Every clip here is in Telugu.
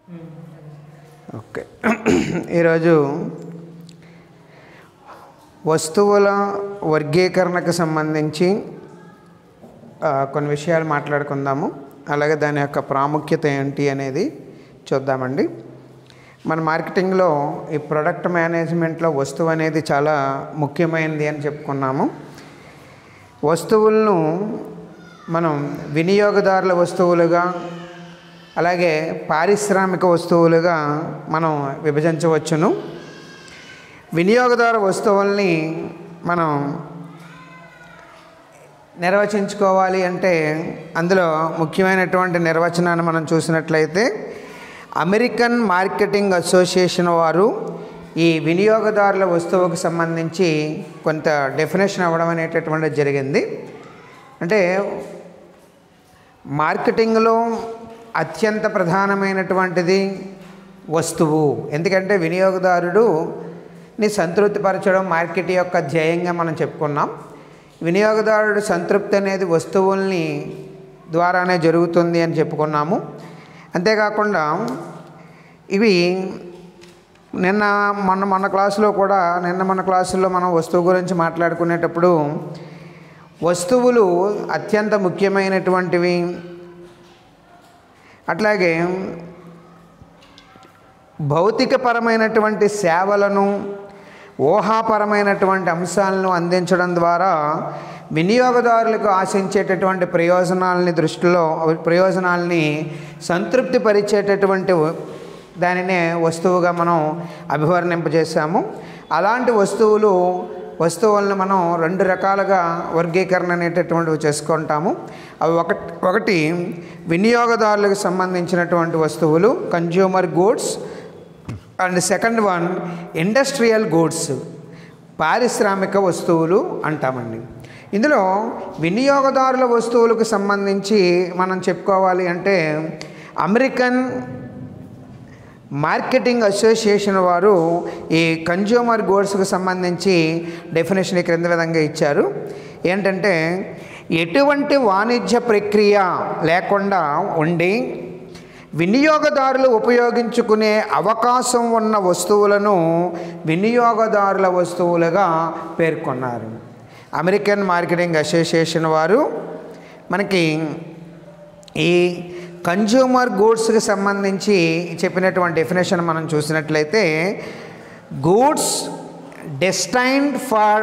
ఓకే ఈరోజు వస్తువుల వర్గీకరణకు సంబంధించి ఆ, కొన్ని విషయాలు మాట్లాడుకుందాము అలాగే దాని యొక్క ప్రాముఖ్యత ఏంటి అనేది చూద్దామండి మన మార్కెటింగ్లో ఈ ప్రొడక్ట్ మేనేజ్మెంట్లో వస్తువు అనేది చాలా ముఖ్యమైనది అని చెప్పుకున్నాము వస్తువులను మనం వినియోగదారుల వస్తువులుగా అలాగే పారిశ్రామిక వస్తువులుగా మనం విభజించవచ్చును వినియోగదారు వస్తువుల్ని మనం నిర్వచించుకోవాలి అంటే అందులో ముఖ్యమైనటువంటి నిర్వచనాన్ని మనం చూసినట్లయితే అమెరికన్ మార్కెటింగ్ అసోసియేషన్ వారు ఈ వినియోగదారుల వస్తువుకు సంబంధించి కొంత డెఫినేషన్ అవ్వడం అనేటటువంటిది జరిగింది అంటే మార్కెటింగ్లో అత్యంత ప్రధానమైనటువంటిది వస్తువు ఎందుకంటే వినియోగదారుడు ని సంతృప్తిపరచడం మార్కెట్ యొక్క ధ్యేయంగా మనం చెప్పుకున్నాం వినియోగదారుడు సంతృప్తి అనేది వస్తువుల్ని ద్వారానే జరుగుతుంది అని చెప్పుకున్నాము అంతేకాకుండా ఇవి నిన్న మొన్న మన క్లాసులో కూడా నిన్న మన క్లాసుల్లో మనం వస్తువు గురించి మాట్లాడుకునేటప్పుడు వస్తువులు అత్యంత ముఖ్యమైనటువంటివి అట్లాగే భౌతికపరమైనటువంటి సేవలను ఊహాపరమైనటువంటి అంశాలను అందించడం ద్వారా వినియోగదారులకు ఆశించేటటువంటి ప్రయోజనాలని దృష్టిలో ప్రయోజనాల్ని సంతృప్తిపరిచేటటువంటి దానినే వస్తువుగా మనం అభివర్ణింపజేశాము అలాంటి వస్తువులు వస్తువులను మనం రెండు రకాలుగా వర్గీకరణ అనేటటువంటివి చేసుకుంటాము అవి ఒకటి ఒకటి వినియోగదారులకు సంబంధించినటువంటి వస్తువులు consumer goods and second one industrial goods పారిశ్రామిక వస్తువులు అంటామండి ఇందులో వినియోగదారుల వస్తువులకు సంబంధించి మనం చెప్పుకోవాలి అంటే అమెరికన్ మార్కెటింగ్ అసోసియేషన్ వారు ఈ కన్జ్యూమర్ గూడ్స్కి సంబంధించి డెఫినేషన్ ఈ క్రింద విధంగా ఇచ్చారు ఏంటంటే ఎటువంటి వాణిజ్య ప్రక్రియ లేకుండా ఉండి వినియోగదారులు ఉపయోగించుకునే అవకాశం ఉన్న వస్తువులను వినియోగదారుల వస్తువులుగా పేర్కొన్నారు అమెరికన్ మార్కెటింగ్ అసోసియేషన్ వారు మనకి ఈ కన్జ్యూమర్ గూడ్స్కి సంబంధించి చెప్పినటువంటి డెఫినేషన్ మనం చూసినట్లయితే goods destined for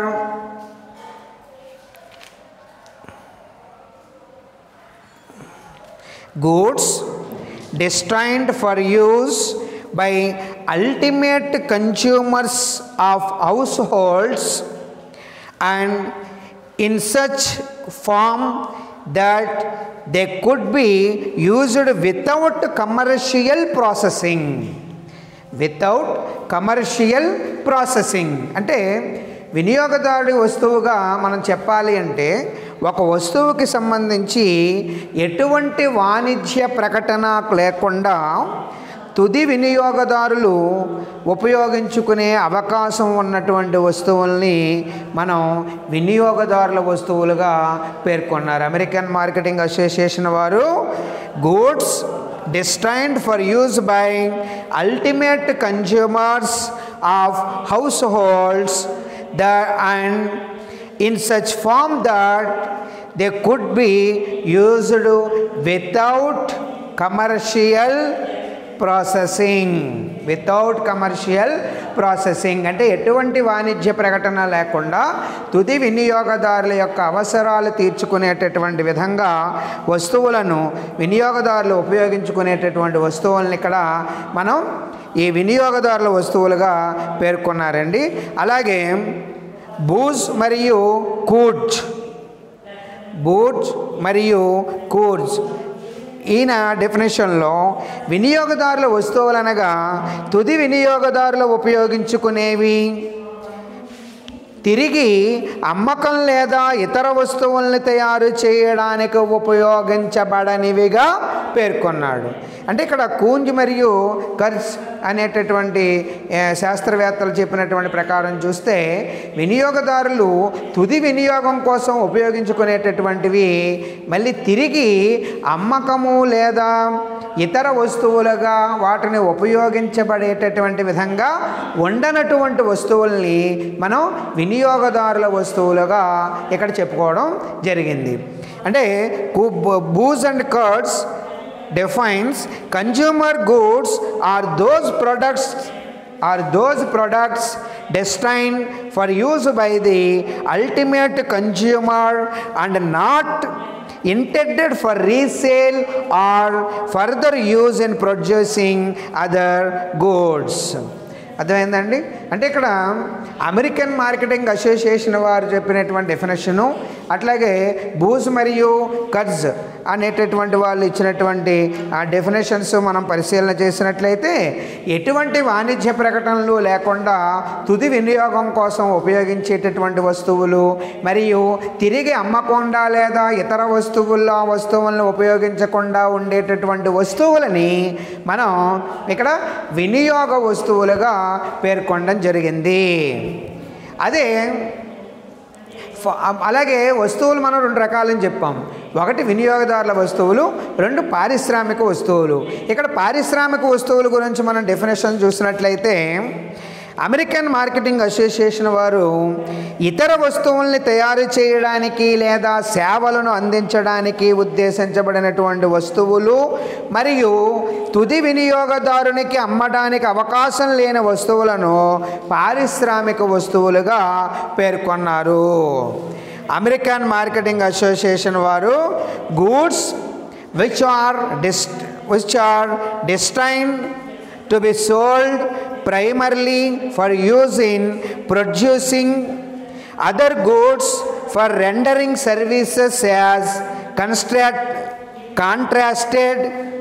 goods destined for use by ultimate consumers of households and in such form that they could be used without commercial processing without commercial processing అంటే వినియోగదారుడి వస్తువుగా మనం చెప్పాలి అంటే ఒక వస్తువుకి సంబంధించి ఎటువంటి వాణిజ్య ప్రకటన లేకుండా తుది వినియోగదారులు ఉపయోగించుకునే అవకాశం ఉన్నటువంటి వస్తువుల్ని మనం వినియోగదారుల వస్తువులుగా పేర్కొన్నారు అమెరికన్ మార్కెటింగ్ అసోసియేషన్ వారు goods destined for use by ultimate consumers of households that and in such form that they could be used without commercial processing without commercial processing అంటే ఎటువంటి వాణిజ్య ప్రకటన లేకుండా తుది వినియోగదారుల యొక్క అవసరాలు తీర్చుకునేటటువంటి విధంగా వస్తువులను వినియోగదారులు ఉపయోగించుకునేటటువంటి వస్తువులను ఇక్కడ మనం ఈ వినియోగదారుల వస్తువులుగా పేర్కొన్నారండి అలాగే బూజ్ మరియు కూడ్జ్ బూడ్జ్ మరియు కూడ్జ్ ఈయన డెఫినేషన్లో వినియోగదారుల వస్తువులు అనగా తుది వినియోగదారులు ఉపయోగించుకునేవి తిరిగి అమ్మకం లేదా ఇతర వస్తువుల్ని తయారు చేయడానికి ఉపయోగించబడనివిగా పేర్కొన్నాడు అంటే ఇక్కడ కూంజ్ మరియు కర్స్ అనేటటువంటి ఏ, శాస్త్రవేత్తలు చెప్పినటువంటి ప్రకారం చూస్తే వినియోగదారులు తుది వినియోగం కోసం ఉపయోగించుకునేటటువంటివి మళ్ళీ తిరిగి అమ్మకము లేదా ఇతర వస్తువులుగా వాటిని ఉపయోగించబడేటటువంటి విధంగా ఉండనటువంటి వస్తువుల్ని మనం వినియోగదారుల వస్తువులుగా ఇక్కడ చెప్పుకోవడం జరిగింది అంటే Boone and Kurtz defines consumer goods are those products are those products destined for use by the ultimate consumer and not intended for resale or further use in producing other goods అర్థమైందండి అంటే ఇక్కడ అమెరికన్ మార్కెటింగ్ అసోసియేషన్ వారు చెప్పినటువంటి డెఫినేషను అట్లాగే బూస్ మరియు కడ్స్ అనేటటువంటి వాళ్ళు ఇచ్చినటువంటి ఆ డెఫినేషన్స్ మనం పరిశీలన చేసినట్లయితే ఎటువంటి వాణిజ్య ప్రకటనలు లేకుండా తుది వినియోగం కోసం ఉపయోగించేటటువంటి వస్తువులు మరియు తిరిగి అమ్మకుండా లేదా ఇతర వస్తువుల్లో ఆ వస్తువులను ఉపయోగించకుండా ఉండేటటువంటి వస్తువులని మనం ఇక్కడ వినియోగ వస్తువులుగా పేర్కొనడం జరిగింది అదే ఫ- అలాగే వస్తువులు మనం రెండు రకాలని చెప్పాం ఒకటి వినియోగదారుల వస్తువులు రెండు పారిశ్రామిక వస్తువులు ఇక్కడ పారిశ్రామిక వస్తువుల గురించి మనం డెఫినేషన్ చూసినట్లయితే అమెరికన్ మార్కెటింగ్ అసోసియేషన్ వారు ఇతర వస్తువుల్ని తయారు చేయడానికి లేదా సేవలను అందించడానికి ఉద్దేశించబడినటువంటి వస్తువులు మరియు తుది వినియోగదారునికి అమ్మడానికి అవకాశం లేని వస్తువులను పారిశ్రామిక వస్తువులుగా పేర్కొన్నారు అమెరికన్ మార్కెటింగ్ అసోసియేషన్ వారు గూడ్స్ విచ్ ఆర్ డిస్ట్ which are destined to be sold primarily for use in producing other goods for rendering services as construct, contrasted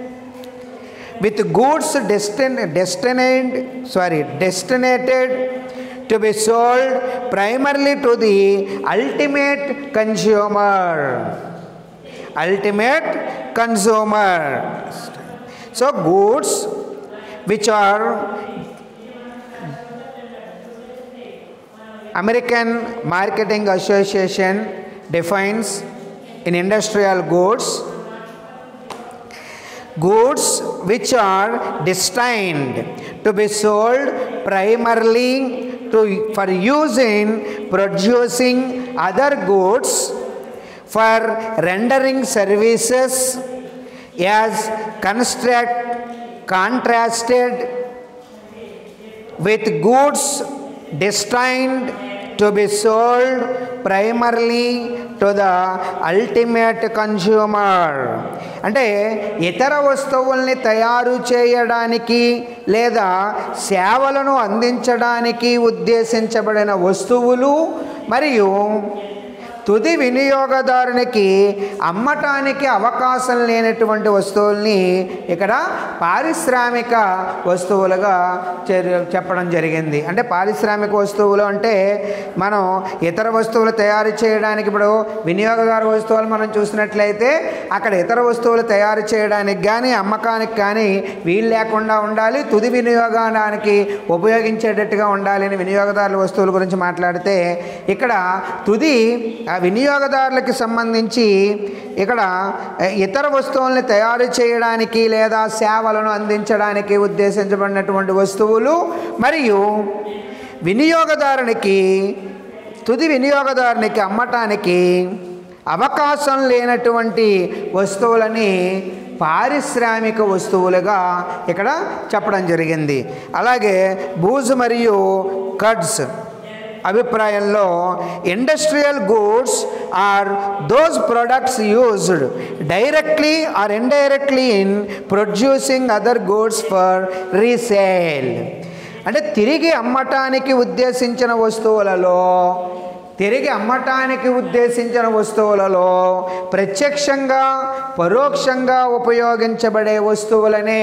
with goods destined, destined sorry destinated to be sold primarily to the ultimate consumer ultimate consumer so goods which are american marketing association defines in industrial goods goods which are destined to be sold primarily to, for use in producing other goods for rendering services as construct contrasted with goods destined to be sold primarily to the ultimate consumer అంటే ఇతర వస్తువుల్ని తయారు చేయడానికి లేదా సేవలను అందించడానికి ఉద్దేశించబడిన వస్తువులు మరియు తుది వినియోగదారునికి అమ్మటానికి అవకాశం లేనటువంటి వస్తువుల్ని ఇక్కడ పారిశ్రామిక వస్తువులుగా చెర్- చెప్పడం జరిగింది అంటే పారిశ్రామిక వస్తువులు అంటే మనం ఇతర వస్తువులు తయారు చేయడానికి ఇప్పుడు వినియోగదారు వస్తువులు మనం చూసినట్లయితే అక్కడ ఇతర వస్తువులు తయారు చేయడానికి కానీ అమ్మకానికి కానీ వీలు లేకుండా ఉండాలి తుది వినియోగానికి ఉపయోగించేటట్టుగా ఉండాలి అని వినియోగదారుల వస్తువుల గురించి మాట్లాడితే ఇక్కడ తుది ఆ వినియోగదారులకి సంబంధించి ఇక్కడ ఆ, ఇతర వస్తువుల్ని తయారు చేయడానికి లేదా సేవలను అందించడానికి ఉద్దేశించబడినటువంటి వస్తువులు మరియు వినియోగదారునికి తుది వినియోగదారునికి అమ్మటానికి అవకాశం లేనటువంటి వస్తువులని పారిశ్రామిక వస్తువులుగా ఇక్కడ చెప్పడం జరిగింది అలాగే బూజు మరియు కడ్స్ అభిప్రాయంలో industrial goods are those products used directly or indirectly in producing other goods for resale అంటే తిరిగి అమ్మటానికి ఉద్దేశించిన వస్తువులలో తిరిగి అమ్మటానికి ఉద్దేశించిన వస్తువులలో ప్రత్యక్షంగా పరోక్షంగా ఉపయోగించబడే వస్తువులనే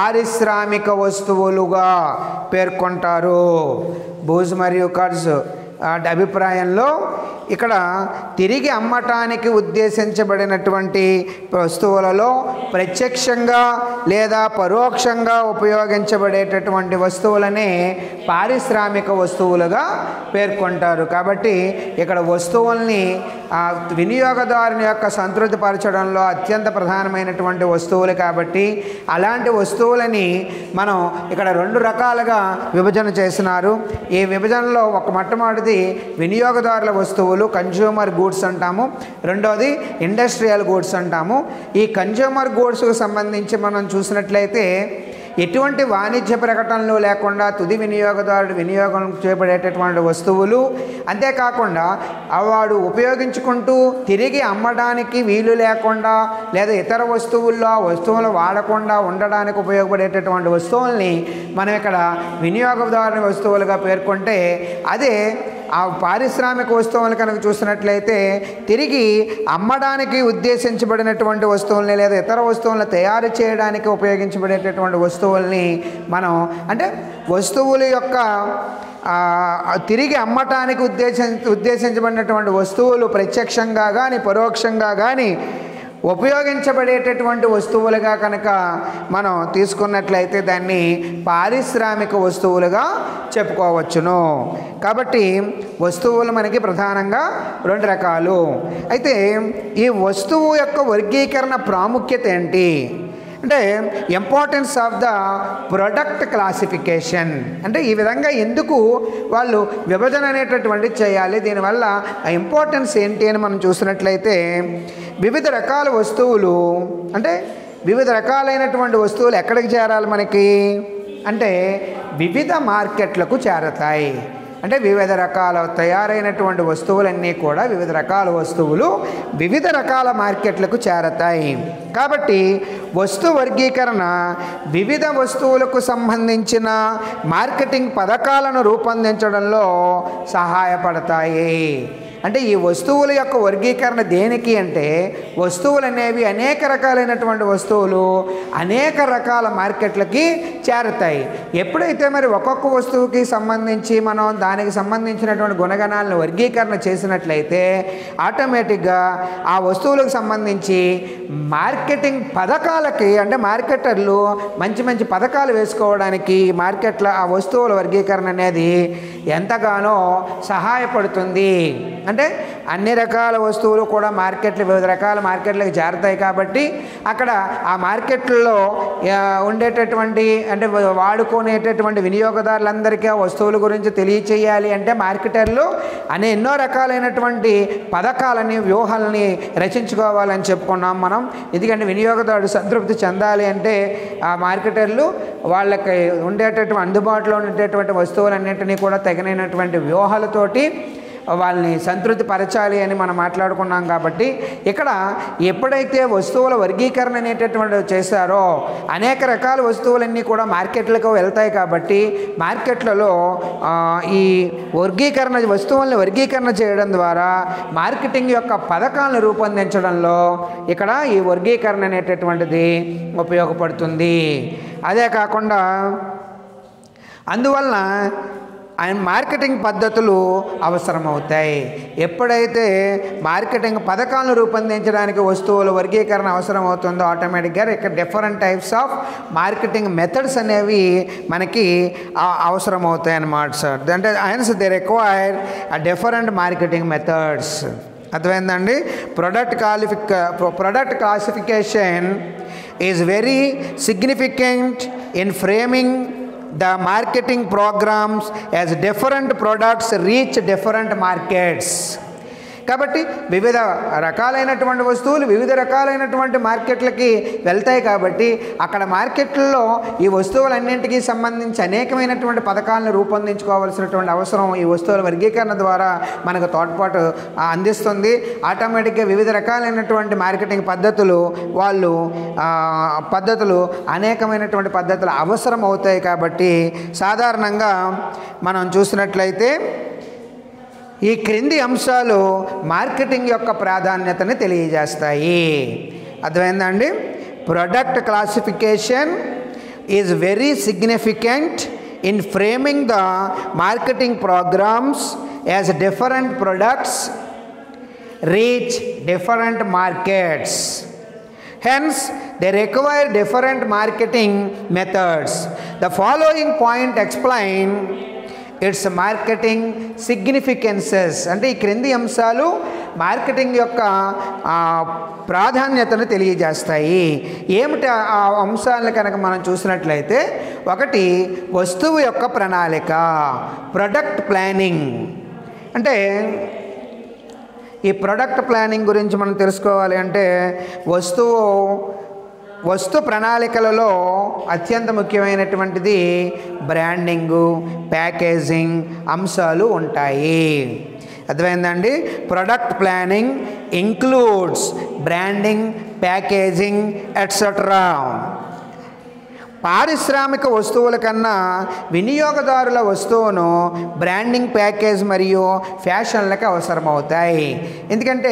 పారిశ్రామిక వస్తువులుగా పేర్కొంటారు బూజ్ మరియు కర్జ్ ఆ, అభిప్రాయంలో ఇక్కడ తిరిగి అమ్మటానికి ఉద్దేశించబడినటువంటి వస్తువులలో ప్రత్యక్షంగా లేదా పరోక్షంగా ఉపయోగించబడేటటువంటి వస్తువులనే పారిశ్రామిక వస్తువులుగా పేర్కొంటారు కాబట్టి ఇక్కడ వస్తువుల్ని ఆ, వినియోగదారుని యొక్క సంతృప్తి పరచడంలో అత్యంత ప్రధానమైనటువంటి వస్తువులు కాబట్టి అలాంటి వస్తువులని మనం ఇక్కడ రెండు రకాలుగా విభజన చేసినారు ఈ విభజనలో ఒక మొట్టమొదటిది వినియోగదారుల వస్తువులు కన్జ్యూమర్ గూడ్స్ అంటాము రెండోది ఇండస్ట్రియల్ గూడ్స్ అంటాము ఈ కన్జ్యూమర్ గూడ్స్కి సంబంధించి మనం చూసినట్లయితే ఎటువంటి వాణిజ్య ప్రకటనలు లేకుండా తుది వినియోగదారుడు వినియోగం చేయబడేటటువంటి వస్తువులు అంతేకాకుండా ఆ వాడు ఉపయోగించుకుంటూ తిరిగి అమ్మడానికి వీలు లేకుండా లేదా ఇతర వస్తువుల్లో ఆ వస్తువులు వాడకుండా ఉండడానికి ఉపయోగపడేటటువంటి వస్తువుల్ని మనం ఇక్కడ వినియోగదారుని వస్తువులుగా పేర్కొంటే అదే ఆ పారిశ్రామిక వస్తువులు కనుక చూసినట్లయితే తిరిగి అమ్మడానికి ఉద్దేశించబడినటువంటి వస్తువుల్ని లేదా ఇతర వస్తువులను తయారు చేయడానికి ఉపయోగించబడేటటువంటి వస్తువుల్ని మనం అంటే వస్తువుల యొక్క ఆ, తిరిగి అమ్మటానికి ఉద్దేశం ఉద్దేశించబడినటువంటి వస్తువులు ప్రత్యక్షంగా కానీ పరోక్షంగా కానీ ఉపయోగించబడేటటువంటి వస్తువులుగా కనుక మనం తీసుకున్నట్లయితే దాన్ని పారిశ్రామిక వస్తువులుగా చెప్పుకోవచ్చును కాబట్టి వస్తువులు మనకి ప్రధానంగా రెండు రకాలు అయితే ఈ వస్తువు యొక్క వర్గీకరణ ప్రాముఖ్యత ఏంటి అంటే importance of the product classification అంటే ఈ విధంగా ఎందుకు వాళ్ళు విభజన అనేటటువంటి చేయాలి దీనివల్ల ఆ ఇంపార్టెన్స్ ఏంటి అని మనం చూసినట్లయితే వివిధ రకాల వస్తువులు అంటే వివిధ రకాలైనటువంటి వస్తువులు ఎక్కడికి చేరాలి మనకి అంటే వివిధ మార్కెట్లకు చేరతాయి అంటే వివిధ రకాల తయారైనటువంటి వస్తువులన్నీ కూడా వివిధ రకాల వస్తువులు వివిధ రకాల మార్కెట్లకు చేరతాయి కాబట్టి వస్తు వర్గీకరణ వివిధ వస్తువులకు సంబంధించిన మార్కెటింగ్ పథకాలను రూపొందించడంలో సహాయపడతాయి అంటే ఈ వస్తువుల యొక్క వర్గీకరణ దేనికి అంటే వస్తువులు అనేవి అనేక రకాలైనటువంటి వస్తువులు అనేక రకాల మార్కెట్లకి చేరుతాయి ఎప్పుడైతే మరి ఒక్కొక్క వస్తువుకి సంబంధించి మనం దానికి సంబంధించినటువంటి గుణగణాలను వర్గీకరణ చేసినట్లయితే ఆటోమేటిక్గా ఆ వస్తువులకు సంబంధించి మార్కెటింగ్ పథకాలకి అంటే మార్కెటర్లు మంచి మంచి పథకాలు వేసుకోవడానికి మార్కెట్లో ఆ వస్తువుల వర్గీకరణ అనేది ఎంతగానో సహాయపడుతుంది అంటే అన్ని రకాల వస్తువులు కూడా మార్కెట్లు వివిధ రకాల మార్కెట్లకు చేరుతాయి కాబట్టి అక్కడ ఆ మార్కెట్లలో ఆ, ఉండేటటువంటి అంటే వాడుకునేటటువంటి వినియోగదారులందరికీ ఆ వస్తువుల గురించి తెలియచేయాలి అంటే మార్కెటర్లు అనే ఎన్నో రకాలైనటువంటి పథకాలని వ్యూహాలని రచించుకోవాలని చెప్పుకున్నాం మనం ఎందుకంటే వినియోగదారుడు సంతృప్తి చెందాలి అంటే ఆ మార్కెటర్లు వాళ్ళకి ఉండేటటువంటి అందుబాటులో ఉండేటువంటి వస్తువులన్నింటినీ కూడా తగినటువంటి వ్యూహాలతోటి వాళ్ళని సంతృప్తి పరచాలి అని మనం మాట్లాడుకున్నాం కాబట్టి ఇక్కడ ఎప్పుడైతే వస్తువుల వర్గీకరణ అనేటటువంటి చేశారో అనేక రకాల వస్తువులన్నీ కూడా మార్కెట్లకు వెళ్తాయి కాబట్టి మార్కెట్లలో ఆ, ఈ వర్గీకరణ వస్తువుల్ని వర్గీకరణ చేయడం ద్వారా మార్కెటింగ్ యొక్క పథకాలను రూపొందించడంలో ఇక్కడ ఈ వర్గీకరణ అనేటటువంటిది ఉపయోగపడుతుంది అదే కాకుండా అందువలన ఆయన మార్కెటింగ్ పద్ధతులు అవసరమవుతాయి ఎప్పుడైతే మార్కెటింగ్ పథకాలను రూపొందించడానికి వస్తువుల వర్గీకరణ అవసరం అవుతుందో ఆటోమేటిక్గా ఇక్కడ different types of marketing methods అనేవి మనకి ఆ- అవసరం అవుతాయి అన్నమాట సార్ అంటే hence they require uh different marketing methods అర్థమైందండి ప్రొడక్ట్ క్వాలిఫిక product classification is very significant in framing the marketing programs as different products reach different markets కాబట్టి వివిధ రకాలైనటువంటి వస్తువులు వివిధ రకాలైనటువంటి మార్కెట్లకి వెళ్తాయి కాబట్టి అక్కడ మార్కెట్లలో ఈ వస్తువులన్నింటికీ సంబంధించి అనేకమైనటువంటి పథకాలను రూపొందించుకోవాల్సినటువంటి అవసరం ఈ వస్తువుల వర్గీకరణ ద్వారా మనకు తోడ్పాటు ఆ, అందిస్తుంది ఆటోమేటిక్గా వివిధ రకాలైనటువంటి మార్కెటింగ్ పద్ధతులు వాళ్ళు ఆ, పద్ధతులు అనేకమైనటువంటి పద్ధతులు అవసరం అవుతాయి కాబట్టి సాధారణంగా మనం చూసినట్లయితే ఈ క్రింది అంశాలు మార్కెటింగ్ యొక్క ప్రాధాన్యతని తెలియజేస్తాయి అర్థమైందండి product classification is very significant in framing the marketing programmes as different products reach different markets hence they require different marketing methods the following point explain its marketing significances అంటే ఈ క్రింది అంశాలు మార్కెటింగ్ యొక్క ఆ, ప్రాధాన్యతను తెలియజేస్తాయి ఏమిటి ఆ- ఆ అంశాలను కనుక మనం చూసినట్లయితే ఒకటి వస్తువు యొక్క ప్రణాళిక ప్రొడక్ట్ ప్లానింగ్ అంటే ఈ ప్రొడక్ట్ ప్లానింగ్ గురించి మనం తెలుసుకోవాలి అంటే వస్తువు వస్తు ప్రణాళికలలో అత్యంత ముఖ్యమైనటువంటిది బ్రాండింగు ప్యాకేజింగ్ అంశాలు ఉంటాయి అర్థమైందండి product planning includes branding packaging etcetera పారిశ్రామిక వస్తువుల కన్నా వినియోగదారుల వస్తువును బ్రాండింగ్ ప్యాకేజ్ మరియు ఫ్యాషన్లకు అవసరమవుతాయి ఎందుకంటే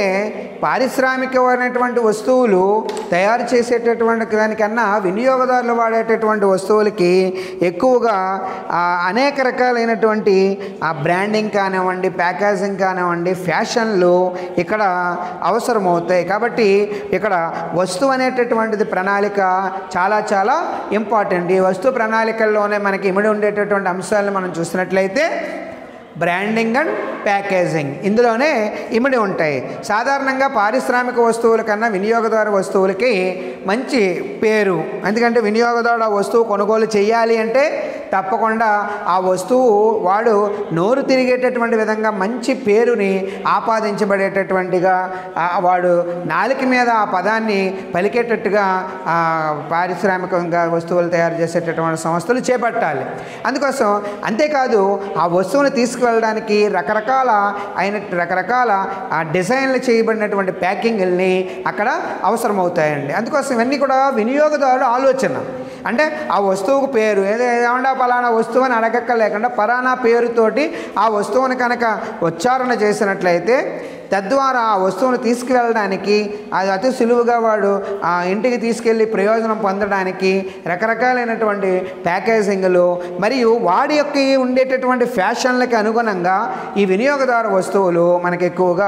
పారిశ్రామికమైనటువంటి వస్తువులు తయారు చేసేటటువంటి దానికన్నా వినియోగదారులు వాడేటటువంటి వస్తువులకి ఎక్కువగా ఆ, అనేక రకాలైనటువంటి ఆ బ్రాండింగ్ కానివ్వండి ప్యాకేజింగ్ కానివ్వండి ఫ్యాషన్లు ఇక్కడ అవసరమవుతాయి కాబట్టి ఇక్కడ వస్తువు అనేటటువంటిది ప్రణాళిక చాలా చాలా ఇంపార్టెంట్ ఈ వస్తు ప్రణాళికల్లోనే మనకి ఇమిడి ఉండేటటువంటి అంశాలను మనం చూసినట్లయితే బ్రాండింగ్ అండ్ ప్యాకేజింగ్ ఇందులోనే ఇమిడి ఉంటాయి సాధారణంగా పారిశ్రామిక వస్తువుల కన్నా వినియోగదారు వస్తువులకి మంచి పేరు ఎందుకంటే వినియోగదారుడు ఆ వస్తువు కొనుగోలు చేయాలి అంటే తప్పకుండా ఆ వస్తువు వాడు నోరు తిరిగేటటువంటి విధంగా మంచి పేరుని ఆపాదించబడేటటువంటిగా ఆ వాడు నాలుక మీద ఆ పదాన్ని పలికేటట్టుగా ఆ, పారిశ్రామికంగా వస్తువులు తయారు చేసేటటువంటి సంస్థలు చేపట్టాలి అందుకోసం అంతేకాదు ఆ వస్తువును తీసుకువెళ్ళడానికి రకరకాల అయిన రకరకాల ఆ డిజైన్లు చేయబడినటువంటి ప్యాకింగ్ని అక్కడ అవసరమవుతాయండి అందుకోసం ఇవన్నీ కూడా వినియోగదారుడు ఆలోచన అంటే ఆ వస్తువుకు పేరు ఏదో ఏమన్నా పలానా వస్తువు అని అడగక్క లేకుండా పలానా పేరుతోటి ఆ వస్తువుని కనుక ఉచ్చారణ చేసినట్లయితే తద్వారా ఆ వస్తువును తీసుకువెళ్ళడానికి అది అతి సులువుగా వాడు ఆ ఇంటికి తీసుకెళ్ళి ప్రయోజనం పొందడానికి రకరకాలైనటువంటి ప్యాకేజింగ్లు మరియు వాడి యొక్క ఉండేటటువంటి ఫ్యాషన్లకి అనుగుణంగా ఈ వినియోగదారు వస్తువులు మనకి ఎక్కువగా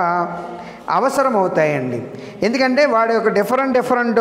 అవసరం అవుతాయండి ఎందుకంటే వాడి యొక్క డిఫరెంట్ డిఫరెంట్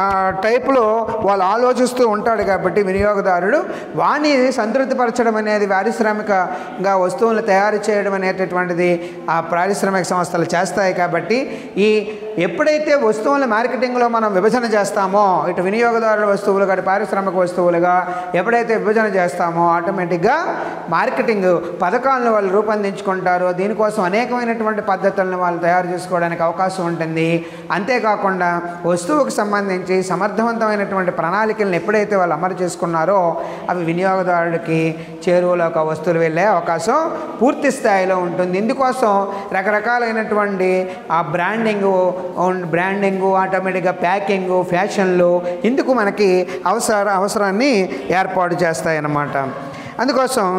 టైప్లో వాళ్ళు ఆలోచిస్తూ ఉంటాడు కాబట్టి వినియోగదారుడు వాణ్ణి సంతృప్తిపరచడం అనేది పారిశ్రామికంగా వస్తువులను తయారు చేయడం అనేటటువంటిది ఆ పారిశ్రామిక సంస్థలు చేస్తాయి కాబట్టి ఈ ఎప్పుడైతే వస్తువుల మార్కెటింగ్లో మనం విభజన చేస్తామో ఇటు వినియోగదారుల వస్తువులుగా అటు పారిశ్రామిక వస్తువులుగా ఎప్పుడైతే విభజన చేస్తామో ఆటోమేటిక్గా మార్కెటింగ్ పథకాలను వాళ్ళు రూపొందించుకుంటారో దీనికోసం అనేకమైనటువంటి పద్ధతులను వాళ్ళు తయారు చేసుకోవడానికి అవకాశం ఉంటుంది అంతేకాకుండా వస్తువుకు సంబంధించి సమర్థవంతమైనటువంటి ప్రణాళికలను ఎప్పుడైతే వాళ్ళు అమలు చేసుకున్నారో అవి వినియోగదారుడికి చేరువలోకి ఆ వస్తువులు వెళ్ళే అవకాశం పూర్తి స్థాయిలో ఉంటుంది ఇందుకోసం రకరకాలైనటువంటి ఆ బ్రాండింగ్ బ్రాండింగు ఆటోమేటిక్గా ప్యాకింగు ఫ్యాషన్లు ఇందుకు మనకి అవసర అవసరాన్ని ఏర్పాటు చేస్తాయన్నమాట అందుకోసం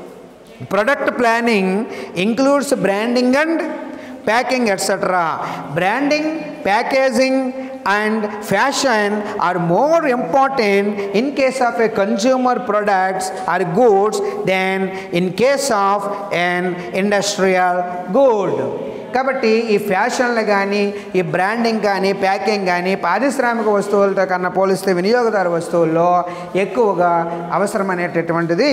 product planning includes branding and packing etcetera branding packaging and fashion are more important in case of a consumer products or goods then in case of an industrial good కాబట్టి ఈ ఫ్యాషన్లు కానీ ఈ బ్రాండింగ్ కానీ ప్యాకింగ్ కానీ పారిశ్రామిక వస్తువులతో కన్నా పోలిస్తే వినియోగదారు వస్తువుల్లో ఎక్కువగా అవసరమనేటటువంటిది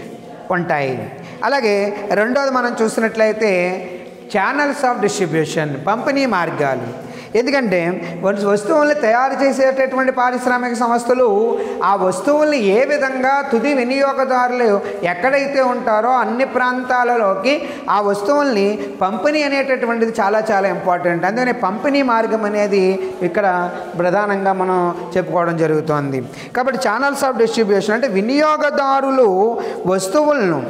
ఉంటాయి అలాగే రెండోది మనం చూసినట్లయితే ఛానల్స్ ఆఫ్ డిస్ట్రిబ్యూషన్ పంపిణీ మార్గాలు ఎందుకంటే వస్తు- వస్తువుల్ని తయారు చేసేటటువంటి పారిశ్రామిక సంస్థలు ఆ వస్తువుల్ని ఏ విధంగా తుది వినియోగదారులు ఎక్కడైతే ఉంటారో అన్ని ప్రాంతాలలోకి ఆ వస్తువుల్ని పంపిణీ అనేటటువంటిది చాలా చాలా ఇంపార్టెంట్ అందుకని పంపిణీ మార్గం అనేది ఇక్కడ ప్రధానంగా మనం చెప్పుకోవడం జరుగుతోంది కాబట్టి ఛానల్స్ ఆఫ్ డిస్ట్రిబ్యూషన్ అంటే వినియోగదారులు వస్తువులను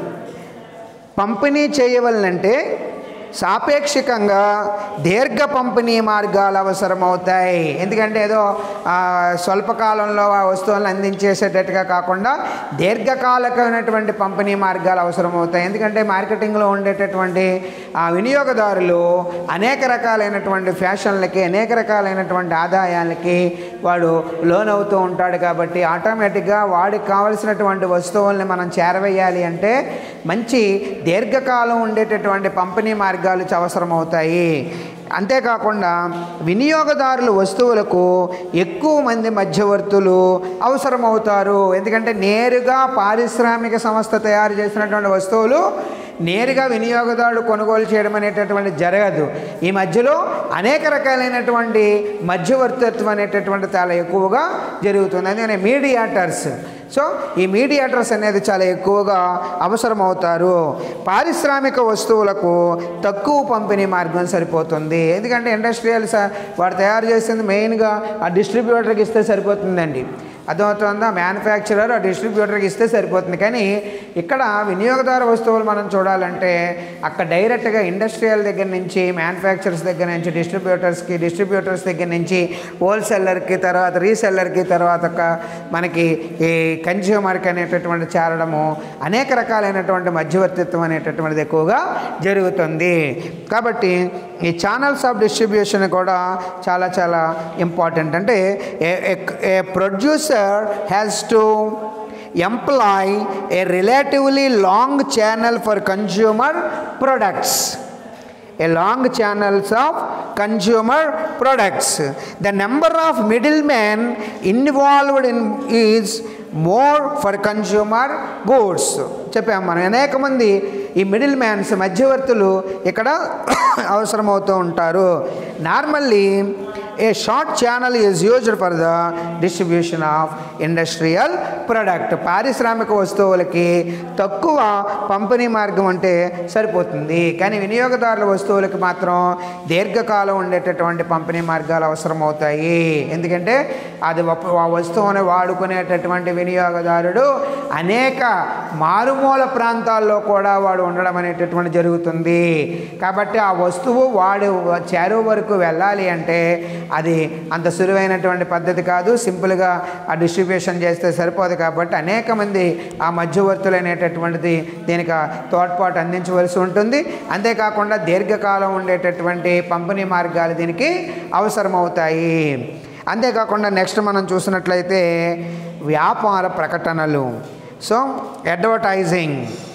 పంపిణీ చేయవలనంటే సాపేక్షికంగా దీర్ఘ పంపిణీ మార్గాలు అవసరమవుతాయి ఎందుకంటే ఏదో ఆ, స్వల్పకాలంలో ఆ వస్తువులను అందించేసేటట్టుగా కాకుండా దీర్ఘకాలికమైనటువంటి పంపిణీ మార్గాలు అవసరమవుతాయి ఎందుకంటే మార్కెటింగ్లో ఉండేటటువంటి ఆ వినియోగదారులు అనేక రకాలైనటువంటి ఫ్యాషన్లకి అనేక రకాలైనటువంటి ఆదాయాలకి వాడు లోన్ అవుతూ ఉంటాడు కాబట్టి ఆటోమేటిక్గా వాడికి కావలసినటువంటి వస్తువుల్ని మనం చేరవేయాలి అంటే మంచి దీర్ఘకాలం ఉండేటటువంటి పంపిణీ మార్గాలు చ- అవసరమవుతాయి అంతేకాకుండా వినియోగదారుల వస్తువులకు ఎక్కువ మంది మధ్యవర్తులు అవసరమవుతారు ఎందుకంటే నేరుగా పారిశ్రామిక సంస్థ తయారు చేసినటువంటి వస్తువులు నేరుగా వినియోగదారుడు కొనుగోలు చేయడం అనేటటువంటి జరగదు ఈ మధ్యలో అనేక రకాలైనటువంటి మధ్యవర్తిత్వం అనేటటువంటి చాలా ఎక్కువగా జరుగుతుంది అందుకని మీడియాటర్స్ సో ఈ మీడియాటర్స్ అనేది చాలా ఎక్కువగా అవసరమవుతారు పారిశ్రామిక వస్తువులకు తక్కువ పంపిణీ మార్గం సరిపోతుంది ఎందుకంటే ఇండస్ట్రియల్ వాడు తయారు చేసింది మెయిన్గా ఆ డిస్ట్రిబ్యూటర్కి ఇస్తే సరిపోతుందండి అర్థమవుతుందా మ్యానుఫ్యాక్చరర్ ఆ డిస్ట్రిబ్యూటర్కి ఇస్తే సరిపోతుంది కానీ ఇక్కడ వినియోగదారు వస్తువులు మనం చూడాలంటే అక్కడ డైరెక్ట్గా ఇండస్ట్రియల్ దగ్గర నుంచి మ్యానుఫ్యాక్చరర్స్ దగ్గర నుంచి డిస్ట్రిబ్యూటర్స్కి డిస్ట్రిబ్యూటర్స్ దగ్గర నుంచి హోల్సేలర్కి తర్వాత రీసెల్లర్కి తర్వాత ఒక మనకి ఈ కన్జ్యూమర్కి అనేటటువంటి చేరడము అనేక రకాలైనటువంటి మధ్యవర్తిత్వం అనేటటువంటిది ఎక్కువగా జరుగుతుంది కాబట్టి ఈ ఛానల్స్ ఆఫ్ డిస్ట్రిబ్యూషన్ కూడా చాలా చాలా ఇంపార్టెంట్ అంటే a producer has to employ a relatively long channel for consumer products a long channels of consumer products the number of middlemen involved in is more for consumer goods చెప్పాము మనం అనేక మంది ఈ మిడిల్ మ్యాన్స్ మధ్యవర్తులు ఇక్కడ అవసరమవుతూ ఉంటారు normally a short channel is used for the distribution of industrial product పారిశ్రామిక వస్తువులకి తక్కువ పంపిణీ మార్గం అంటే సరిపోతుంది కానీ వినియోగదారుల వస్తువులకి మాత్రం దీర్ఘకాలం ఉండేటటువంటి పంపిణీ మార్గాలు అవసరమవుతాయి ఎందుకంటే అది ఒక- ఆ వస్తువుని వాడుకునేటటువంటి వినియోగదారుడు అనేక మారుమూల ప్రాంతాల్లో కూడా వాడు ఉండడం అనేటటువంటి జరుగుతుంది కాబట్టి ఆ వస్తువు వాడు చేరువ వరకు వెళ్ళాలి అంటే అది అంత సులువైనటువంటి పద్ధతి కాదు సింపుల్గా ఆ డిస్ట్రిబ్యూషన్ చేస్తే సరిపోదు కాబట్టి అనేక మంది ఆ మధ్యవర్తులు అనేటటువంటిది దీనికి ఆ తోడ్పాటు అందించవలసి ఉంటుంది అంతేకాకుండా దీర్ఘకాలం ఉండేటటువంటి పంపిణీ మార్గాలు దీనికి అవసరమవుతాయి అంతేకాకుండా నెక్స్ట్ మనం చూసినట్లయితే వ్యాపార ప్రకటనలు సో అడ్వర్టైజింగ్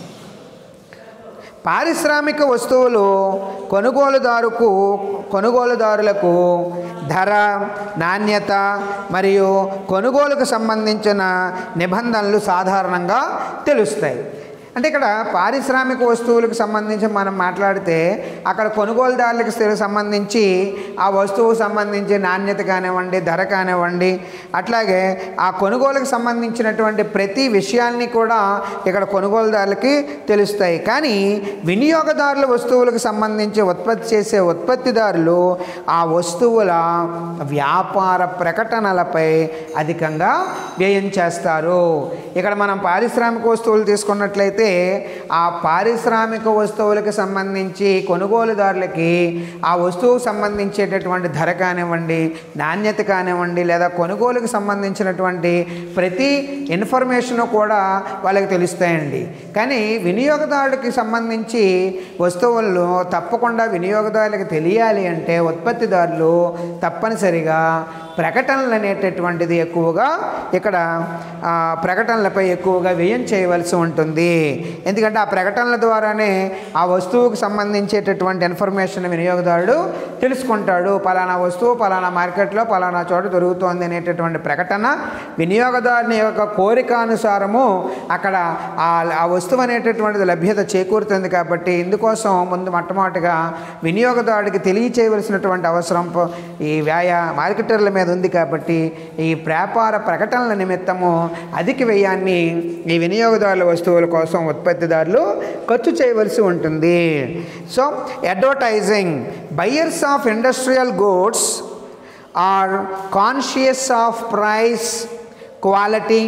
పారిశ్రామిక వస్తువులు కొనుగోలుదారుకు కొనుగోలుదారులకు ధర నాణ్యత మరియు కొనుగోలుకు సంబంధించిన నిబంధనలు సాధారణంగా తెలుస్తాయి అంటే ఇక్కడ పారిశ్రామిక వస్తువులకు సంబంధించి మనం మాట్లాడితే అక్కడ కొనుగోలుదారులకు స్థిర- సంబంధించి ఆ వస్తువు సంబంధించి నాణ్యత కానివ్వండి ధర కానివ్వండి అట్లాగే ఆ కొనుగోలుకు సంబంధించినటువంటి ప్రతి విషయాల్ని కూడా ఇక్కడ కొనుగోలుదారులకి తెలుస్తాయి కానీ వినియోగదారుల వస్తువులకు సంబంధించి ఉత్పత్తి చేసే ఉత్పత్తిదారులు ఆ వస్తువుల వ్యాపార ప్రకటనలపై అధికంగా వ్యయం చేస్తారు ఇక్కడ మనం పారిశ్రామిక వస్తువులు తీసుకున్నట్లయితే ఆ పారిశ్రామిక వస్తువులకు సంబంధించి కొనుగోలుదారులకి ఆ వస్తువుకు సంబంధించేటటువంటి ధర కానివ్వండి నాణ్యత కానివ్వండి లేదా కొనుగోలుకు సంబంధించినటువంటి ప్రతి ఇన్ఫర్మేషన్ కూడా వాళ్ళకి తెలుస్తాయండి కానీ వినియోగదారుడికి సంబంధించి వస్తువులను తప్పకుండా వినియోగదారులకు తెలియాలి అంటే ఉత్పత్తిదారులు తప్పనిసరిగా ప్రకటనలు అనేటటువంటిది ఎక్కువగా ఇక్కడ ఆ, ప్రకటనలపై ఎక్కువగా వ్యయం చేయవలసి ఉంటుంది ఎందుకంటే ఆ ప్రకటనల ద్వారానే ఆ వస్తువుకు సంబంధించేటటువంటి ఇన్ఫర్మేషన్ వినియోగదారుడు తెలుసుకుంటాడు పలానా వస్తువు పలానా మార్కెట్లో పలానా చోట దొరుకుతోంది అనేటటువంటి ప్రకటన వినియోగదారుని యొక్క కోరికానుసారము అక్కడ ఆ ఆ వస్తువు అనేటటువంటిది లభ్యత చేకూరుతుంది కాబట్టి ఇందుకోసం ముందు మొట్టమొదటిగా వినియోగదారుడికి తెలియచేయవలసినటువంటి అవసరం ప- ఈ వ్యాయ మార్కెటర్ల మీద ఉంది కాబట్టి ఈ వ్యాపార ప్రకటనల నిమిత్తము అధిక వ్యయాన్ని ఈ వినియోగదారుల వస్తువుల కోసం ఉత్పత్తిదారులు ఖర్చు చేయవలసి ఉంటుంది so advertising buyers of industrial goods are conscious of price quality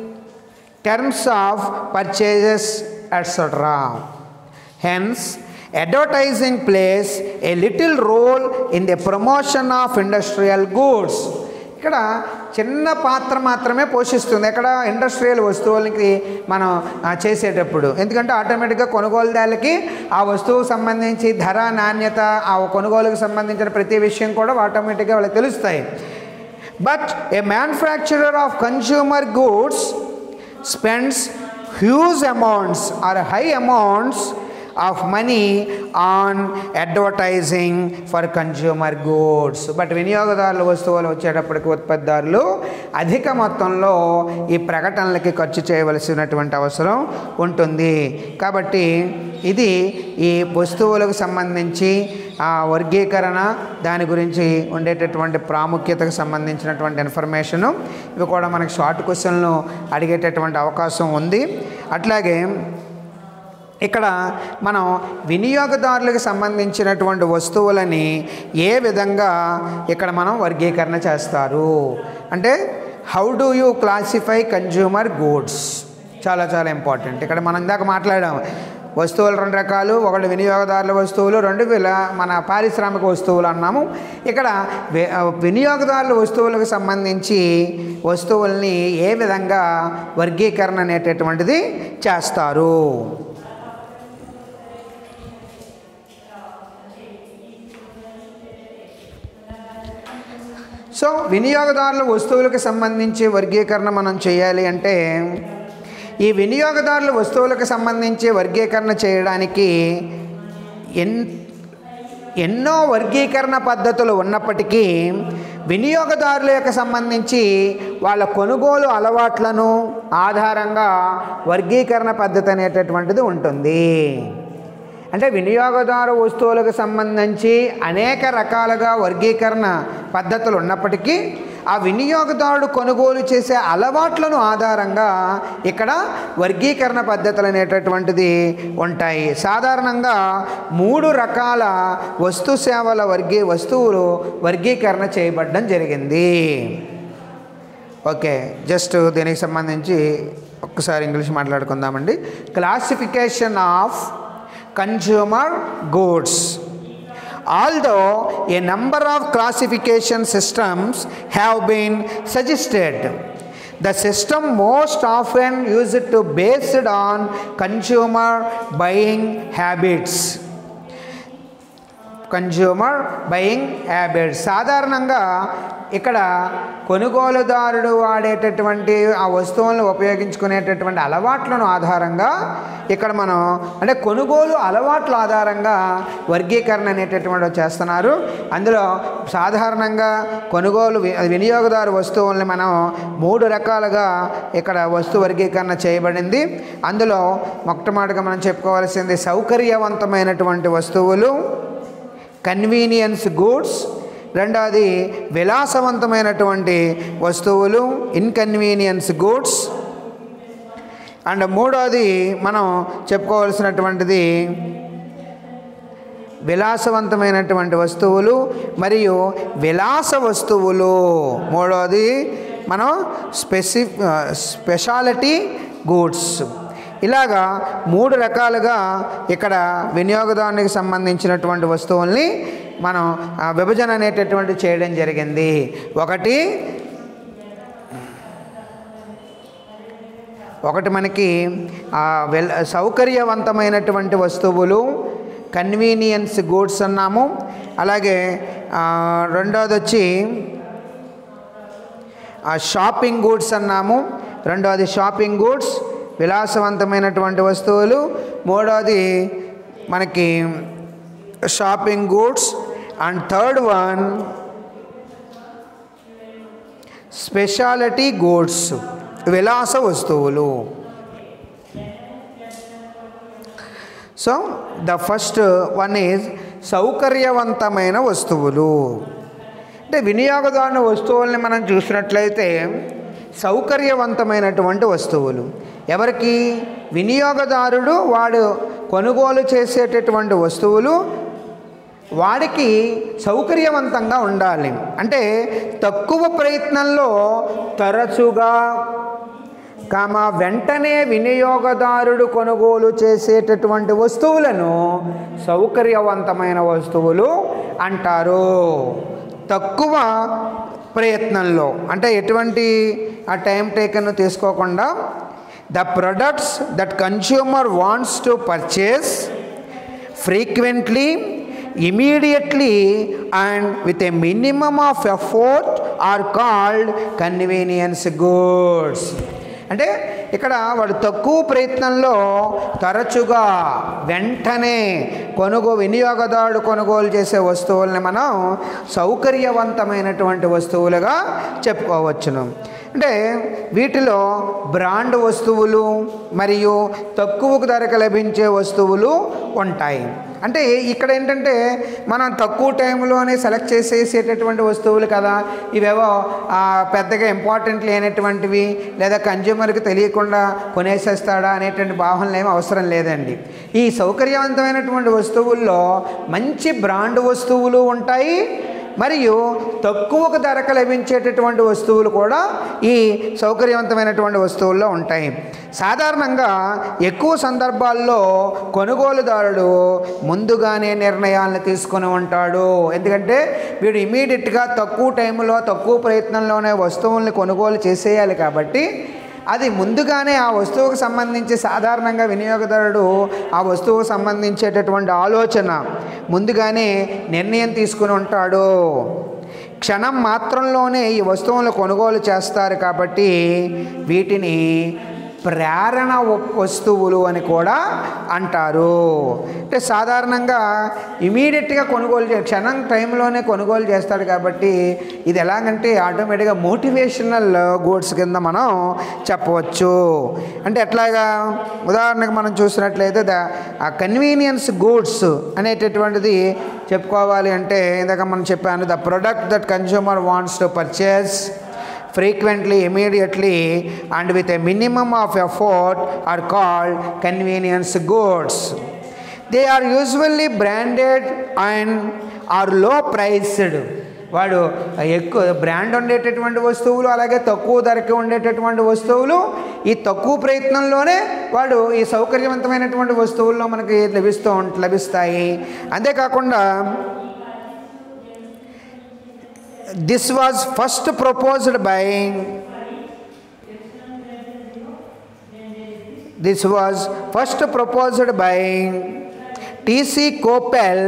terms of purchases etc hence advertising plays a little role in the promotion of industrial goods ఇక్కడ చిన్న పాత్ర మాత్రమే పోషిస్తుంది ఎక్కడ ఇండస్ట్రియల్ వస్తువులకి మనం ఆ, చేసేటప్పుడు ఎందుకంటే ఆటోమేటిక్గా కొనుగోలుదారులకి ఆ వస్తువుకు సంబంధించి ధర నాణ్యత ఆ కొనుగోలుకు సంబంధించిన ప్రతి విషయం కూడా ఆటోమేటిక్గా వాళ్ళకి తెలుస్తాయి but a manufacturer of consumer goods spends huge amounts or high amounts of money on advertising for consumer goods but వినియోగదారుల వస్తువులు వచ్చేటప్పటికి ఉత్పత్తిదారులు అధిక మొత్తంలో ఈ ప్రకటనలకి ఖర్చు చేయవలసినటువంటి అవసరం ఉంటుంది కాబట్టి ఇది ఈ వస్తువులకు సంబంధించి ఆ వర్గీకరణ దాని గురించి ఉండేటటువంటి ప్రాముఖ్యతకు సంబంధించినటువంటి ఇన్ఫర్మేషను ఇవి కూడా మనకి షార్ట్ క్వశ్చన్లు అడిగేటటువంటి అవకాశం ఉంది అట్లాగే ఇక్కడ మనం వినియోగదారులకు సంబంధించినటువంటి వస్తువులని ఏ విధంగా ఇక్కడ మనం వర్గీకరణ చేస్తారు అంటే how do you classify consumer goods చాలా చాలా ఇంపార్టెంట్ ఇక్కడ మనం ఇందాక మాట్లాడాం వస్తువులు రెండు రకాలు ఒకటి వినియోగదారుల వస్తువులు రెండు విల మన పారిశ్రామిక వస్తువులు అన్నాము ఇక్కడ వి- వినియోగదారుల వస్తువులకు సంబంధించి వస్తువుల్ని ఏ విధంగా వర్గీకరణ అనేటటువంటిది చేస్తారు సో వినియోగదారుల వస్తువులకు సంబంధించి వర్గీకరణ మనం చేయాలి అంటే ఈ వినియోగదారుల వస్తువులకు సంబంధించి వర్గీకరణ చేయడానికి ఎన్ ఎన్నో వర్గీకరణ పద్ధతులు ఉన్నప్పటికీ వినియోగదారుల యొక్క సంబంధించి వాళ్ళ కొనుగోలు అలవాట్లను ఆధారంగా వర్గీకరణ పద్ధతి అనేటటువంటిది ఉంటుంది అంటే వినియోగదారు వస్తువులకు సంబంధించి అనేక రకాలుగా వర్గీకరణ పద్ధతులు ఉన్నప్పటికీ ఆ వినియోగదారుడు కొనుగోలు చేసే అలవాట్లను ఆధారంగా ఇక్కడ వర్గీకరణ పద్ధతులు అనేటటువంటిది ఉంటాయి సాధారణంగా మూడు రకాల వస్తు సేవల వర్గీ వస్తువులు వర్గీకరణ చేయబడడం జరిగింది ఓకే జస్ట్ దీనికి సంబంధించి ఒక్కసారి ఇంగ్లీష్ మాట్లాడుకుందామండి classification of consumer goods although a number of classification systems have been suggested the system most often used to based on consumer buying habits consumer buying habits సాధారణంగా ఇక్కడ కొనుగోలుదారుడు వాడేటటువంటి ఆ వస్తువులను ఉపయోగించుకునేటటువంటి అలవాట్లను ఆధారంగా ఇక్కడ మనం అంటే కొనుగోలు అలవాట్ల ఆధారంగా వర్గీకరణ అనేటటువంటి చేస్తున్నారు అందులో సాధారణంగా కొనుగోలు వి- వినియోగదారు వస్తువుల్ని మనం మూడు రకాలుగా ఇక్కడ వస్తు వర్గీకరణ చేయబడింది అందులో మొట్టమొదటిగా మనం చెప్పుకోవాల్సింది సౌకర్యవంతమైనటువంటి వస్తువులు కన్వీనియన్స్ గూడ్స్ రెండవది విలాసవంతమైనటువంటి వస్తువులు ఇన్కన్వీనియన్స్ గూడ్స్ అండ్ మూడవది మనం చెప్పుకోవాల్సినటువంటిది విలాసవంతమైనటువంటి వస్తువులు మరియు విలాస వస్తువులు మూడవది మనం స్పెసి స్పెషాలిటీ గూడ్స్ ఇలాగా మూడు రకాలుగా ఇక్కడ వినియోగదారునికి సంబంధించినటువంటి వస్తువుల్ని మనం ఆ, విభజన అనేటటువంటి చేయడం జరిగింది ఒకటి ఒకటి మనకి ఆ, వెల్ సౌకర్యవంతమైనటువంటి వస్తువులు కన్వీనియన్స్ గూడ్స్ అన్నాము అలాగే ఆ, రెండోది వచ్చి ఆ షాపింగ్ గూడ్స్ అన్నాము రెండోది షాపింగ్ గూడ్స్ విలాసవంతమైనటువంటి వస్తువులు మూడోది మనకి shopping goods and third one speciality goods విలాస వస్తువులు so the first one is సౌకర్యవంతమైన వస్తువులు అంటే వినియోగదారుని వస్తువుల్ని మనం చూసినట్లయితే సౌకర్యవంతమైనటువంటి వస్తువులు ఎవరికి వినియోగదారుడు వాడు కొనుగోలు చేసేటటువంటి వస్తువులు వాడికి సౌకర్యవంతంగా ఉండాలి అంటే తక్కువ ప్రయత్నంలో తరచుగా కామ వెంటనే వినియోగదారుడు కొనుగోలు చేసేటటువంటి వస్తువులను సౌకర్యవంతమైన వస్తువులు అంటారు తక్కువ ప్రయత్నంలో అంటే ఎటువంటి ఆ టైం టేకన్ తీసుకోకుండా the products that consumer wants to purchase frequently immediately and with a minimum of effort are called convenience goods అంటే ఇక్కడ వాడు తక్కువ ప్రయత్నంలో తరచుగా వెంటనే కొనుగో వినియోగదారుడు కొనుగోలు చేసే వస్తువుల్ని మనం సౌకర్యవంతమైనటువంటి వస్తువులుగా చెప్పుకోవచ్చును అంటే వీటిలో బ్రాండ్ వస్తువులు మరియు తక్కువ ధరకు లభించే వస్తువులు ఉంటాయి అంటే ఇక్కడ ఏంటంటే మనం తక్కువ టైంలోనే సెలెక్ట్ చేసేసేటటువంటి వస్తువులు కదా ఇవేవో ఆ, పెద్దగా ఇంపార్టెంట్ లేనటువంటివి లేదా కన్జ్యూమర్కి తెలియకుండా కొనేసేస్తాడా అనేటువంటి భావనలు ఏమి అవసరం లేదండి ఈ సౌకర్యవంతమైనటువంటి వస్తువుల్లో మంచి బ్రాండ్ వస్తువులు ఉంటాయి మరియు తక్కువకు ధరకు లభించేటటువంటి వస్తువులు కూడా ఈ సౌకర్యవంతమైనటువంటి వస్తువుల్లో ఉంటాయి సాధారణంగా ఎక్కువ సందర్భాల్లో కొనుగోలుదారుడు ముందుగానే నిర్ణయాలను తీసుకొని ఉంటాడు ఎందుకంటే వీడు ఇమీడియట్గా తక్కువ టైంలో తక్కువ ప్రయత్నంలోనే వస్తువుల్ని కొనుగోలు చేసేయాలి కాబట్టి అది ముందుగానే ఆ వస్తువుకు సంబంధించి సాధారణంగా వినియోగదారుడు ఆ వస్తువుకు సంబంధించేటటువంటి ఆలోచన ముందుగానే నిర్ణయం తీసుకుని ఉంటాడు క్షణం మాత్రంలోనే ఈ వస్తువులను కొనుగోలు చేస్తారు కాబట్టి వీటిని ప్రేరణ వ- వస్తువులు అని కూడా అంటారు అంటే సాధారణంగా ఇమీడియట్గా కొనుగోలు చే క్షణం టైంలోనే కొనుగోలు చేస్తాడు కాబట్టి ఇది ఎలాగంటే ఆటోమేటిక్గా మోటివేషనల్ గూడ్స్ కింద మనం చెప్పవచ్చు అంటే ఎట్లాగా ఉదాహరణకు మనం చూసినట్లయితే ద ఆ కన్వీనియన్స్ గూడ్స్ అనేటటువంటిది చెప్పుకోవాలి అంటే ఇందాక మనం చెప్పాను the product that consumer wants to purchase frequently, immediately, and with a minimum of effort are called convenience goods. They are usually branded and are low priced. వాడు ఎక్కువ బ్రాండ్ ఉండేటటువంటి వస్తువులు అలాగే తక్కువ ధరకి ఉండేటటువంటి వస్తువులు ఈ తక్కువ ప్రయత్నంలోనే వాడు ఈ సౌకర్యవంతమైనటువంటి వస్తువుల్లో మనకి లభిస్తూ ఉంట లభిస్తాయి అంతేకాకుండా this was first proposed by this was first proposed by T.C. Coppel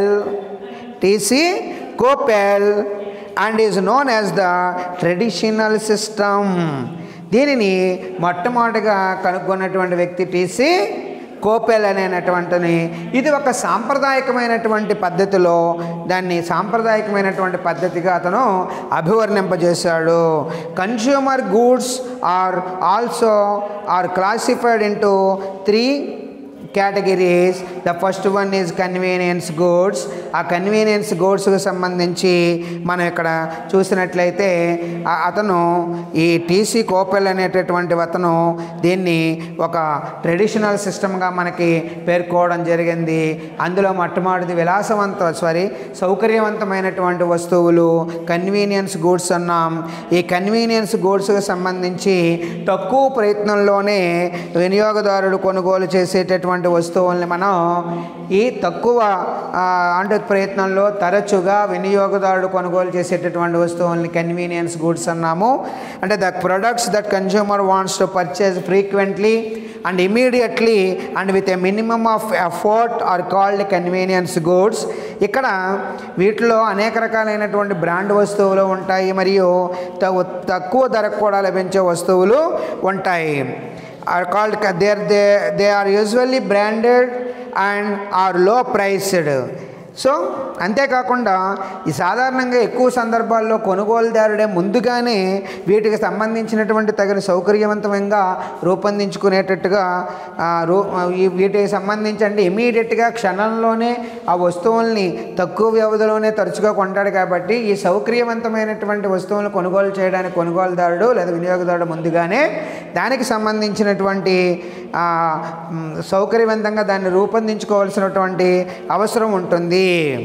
T.C. Coppel and is known as the traditional system దీనిని మొట్టమొదటిగా కనుక్కున్నటువంటి వ్యక్తి టీసీ కోపెల్ అనేటటువంటిని ఇది ఒక సాంప్రదాయకమైనటువంటి పద్ధతిలో దాన్ని సాంప్రదాయకమైనటువంటి పద్ధతిగా అతను అభివర్ణింపజేశాడు consumer goods are also are classified into three categories the first one is convenience goods ఆ కన్వీనియన్స్ గూడ్స్కి సంబంధించి మనం ఇక్కడ చూసినట్లయితే ఆ- అతను ఈ టీసీ కోపెల్ అనేటటువంటి అతను దీన్ని ఒక ట్రెడిషనల్ సిస్టమ్గా మనకి పేర్కోవడం జరిగింది అందులో మొట్టమొదటిది విలాసవంత సారీ సౌకర్యవంతమైనటువంటి వస్తువులు కన్వీనియన్స్ గూడ్స్ అన్నాం ఈ కన్వీనియన్స్ గూడ్స్కి సంబంధించి తక్కువ ప్రయత్నంలోనే వినియోగదారుడు కొనుగోలు చేసేటటువంటి వస్తువుల్ని మనం ఈ తక్కువ ఆ, అంటే ప్రయత్నంలో తరచుగా వినియోగదారుడు కొనుగోలు చేసేటటువంటి వస్తువుల్ని కన్వీనియన్స్ గూడ్స్ అన్నాము అంటే the products that consumer wants to purchase frequently and immediately and with a minimum of effort are called convenience goods ఇక్కడ వీటిలో అనేక రకాలైనటువంటి బ్రాండ్ వస్తువులు ఉంటాయి మరియు తగు- తక్కువ ధరకు కూడా లభించే వస్తువులు ఉంటాయి are called they are they, they are usually branded and are low priced so అంతేకాకుండా ఈ సాధారణంగా ఎక్కువ సందర్భాల్లో కొనుగోలుదారుడే ముందుగానే వీటికి సంబంధించినటువంటి తగిన సౌకర్యవంతంగా రూపొందించుకునేటట్టుగా ఆ, రూ ఈ వీటికి సంబంధించి అంటే ఇమీడియట్గా క్షణంలోనే ఆ వస్తువుల్ని తక్కువ వ్యవధిలోనే తరచుగా కొంటాడు కాబట్టి ఈ సౌకర్యవంతమైనటువంటి వస్తువులను కొనుగోలు చేయడానికి కొనుగోలుదారుడు లేదా వినియోగదారుడు ముందుగానే దానికి సంబంధించినటువంటి ఆ, మ్, సౌకర్యవంతంగా దాన్ని రూపొందించుకోవాల్సినటువంటి అవసరం ఉంటుంది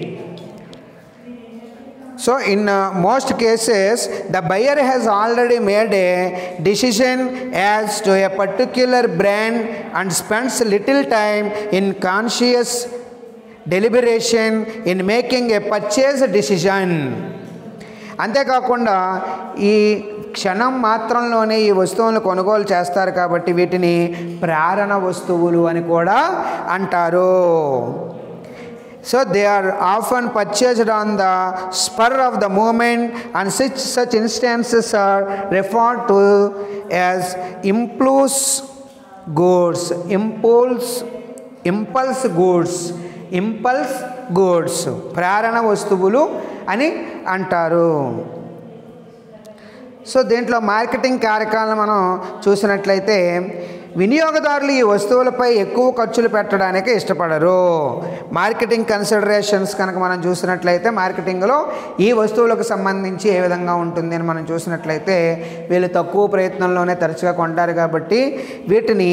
So, in uh, most cases, the buyer has already made a decision as to a particular brand and spends little time in conscious deliberation in making a purchase decision. అంతేకాకుండా ఈ క్షణం మాత్రంలోనే ఈ వస్తువులను కొనుగోలు చేస్తారు కాబట్టి వీటిని ప్రేరణ వస్తువులు అని కూడా అంటారు So they are often purchased on the spur of the moment, and such, such instances are referred to as impulse goods. Impulse, impulse goods. Impulse goods ప్రేరణ వస్తువులు అని అంటారు సో దీంట్లో మార్కెటింగ్ కార్యక్రమాలను మనం చూసినట్లయితే వినియోగదారులు ఈ వస్తువులపై ఎక్కువ ఖర్చులు పెట్టడానికి ఇష్టపడరు మార్కెటింగ్ కన్సిడరేషన్స్ కనుక మనం చూసినట్లయితే మార్కెటింగ్లో ఈ వస్తువులకు సంబంధించి ఏ విధంగా ఉంటుంది అని మనం చూసినట్లయితే వీళ్ళు తక్కువ ప్రయత్నంలోనే తరచుగా కొంటారు కాబట్టి వీటిని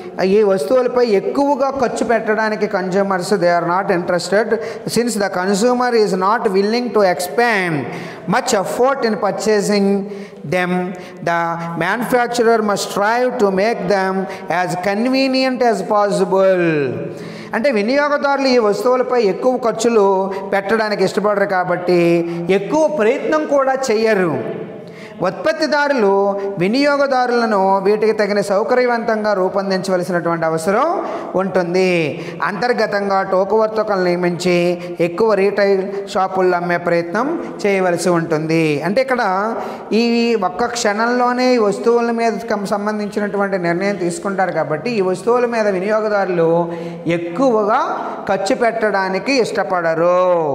ఈ వస్తువులపై ఎక్కువగా ఖర్చు పెట్టడానికి consumers they are not interested since the consumer is not willing to expand much effort in purchasing them the manufacturer must strive to make them as convenient as possible అంటే వినియోగదారులు ఈ వస్తువులపై ఎక్కువ ఖర్చులు పెట్టడానికి ఇష్టపడరు కాబట్టి ఎక్కువ ప్రయత్నం కూడా చెయ్యరు ఉత్పత్తిదారులు వినియోగదారులను వీటికి తగిన సౌకర్యవంతంగా రూపొందించవలసినటువంటి అవసరం ఉంటుంది అంతర్గతంగా టోకువర్తకులను నియమించి ఎక్కువ రీటైల్ షాపుల్లో అమ్మే ప్రయత్నం చేయవలసి ఉంటుంది అంటే ఇక్కడ ఈ ఒక్క క్షణంలోనే ఈ వస్తువుల మీద కం- సంబంధించినటువంటి నిర్ణయం తీసుకుంటారు కాబట్టి ఈ వస్తువుల మీద వినియోగదారులు ఎక్కువగా ఖర్చు పెట్టడానికి ఇష్టపడరు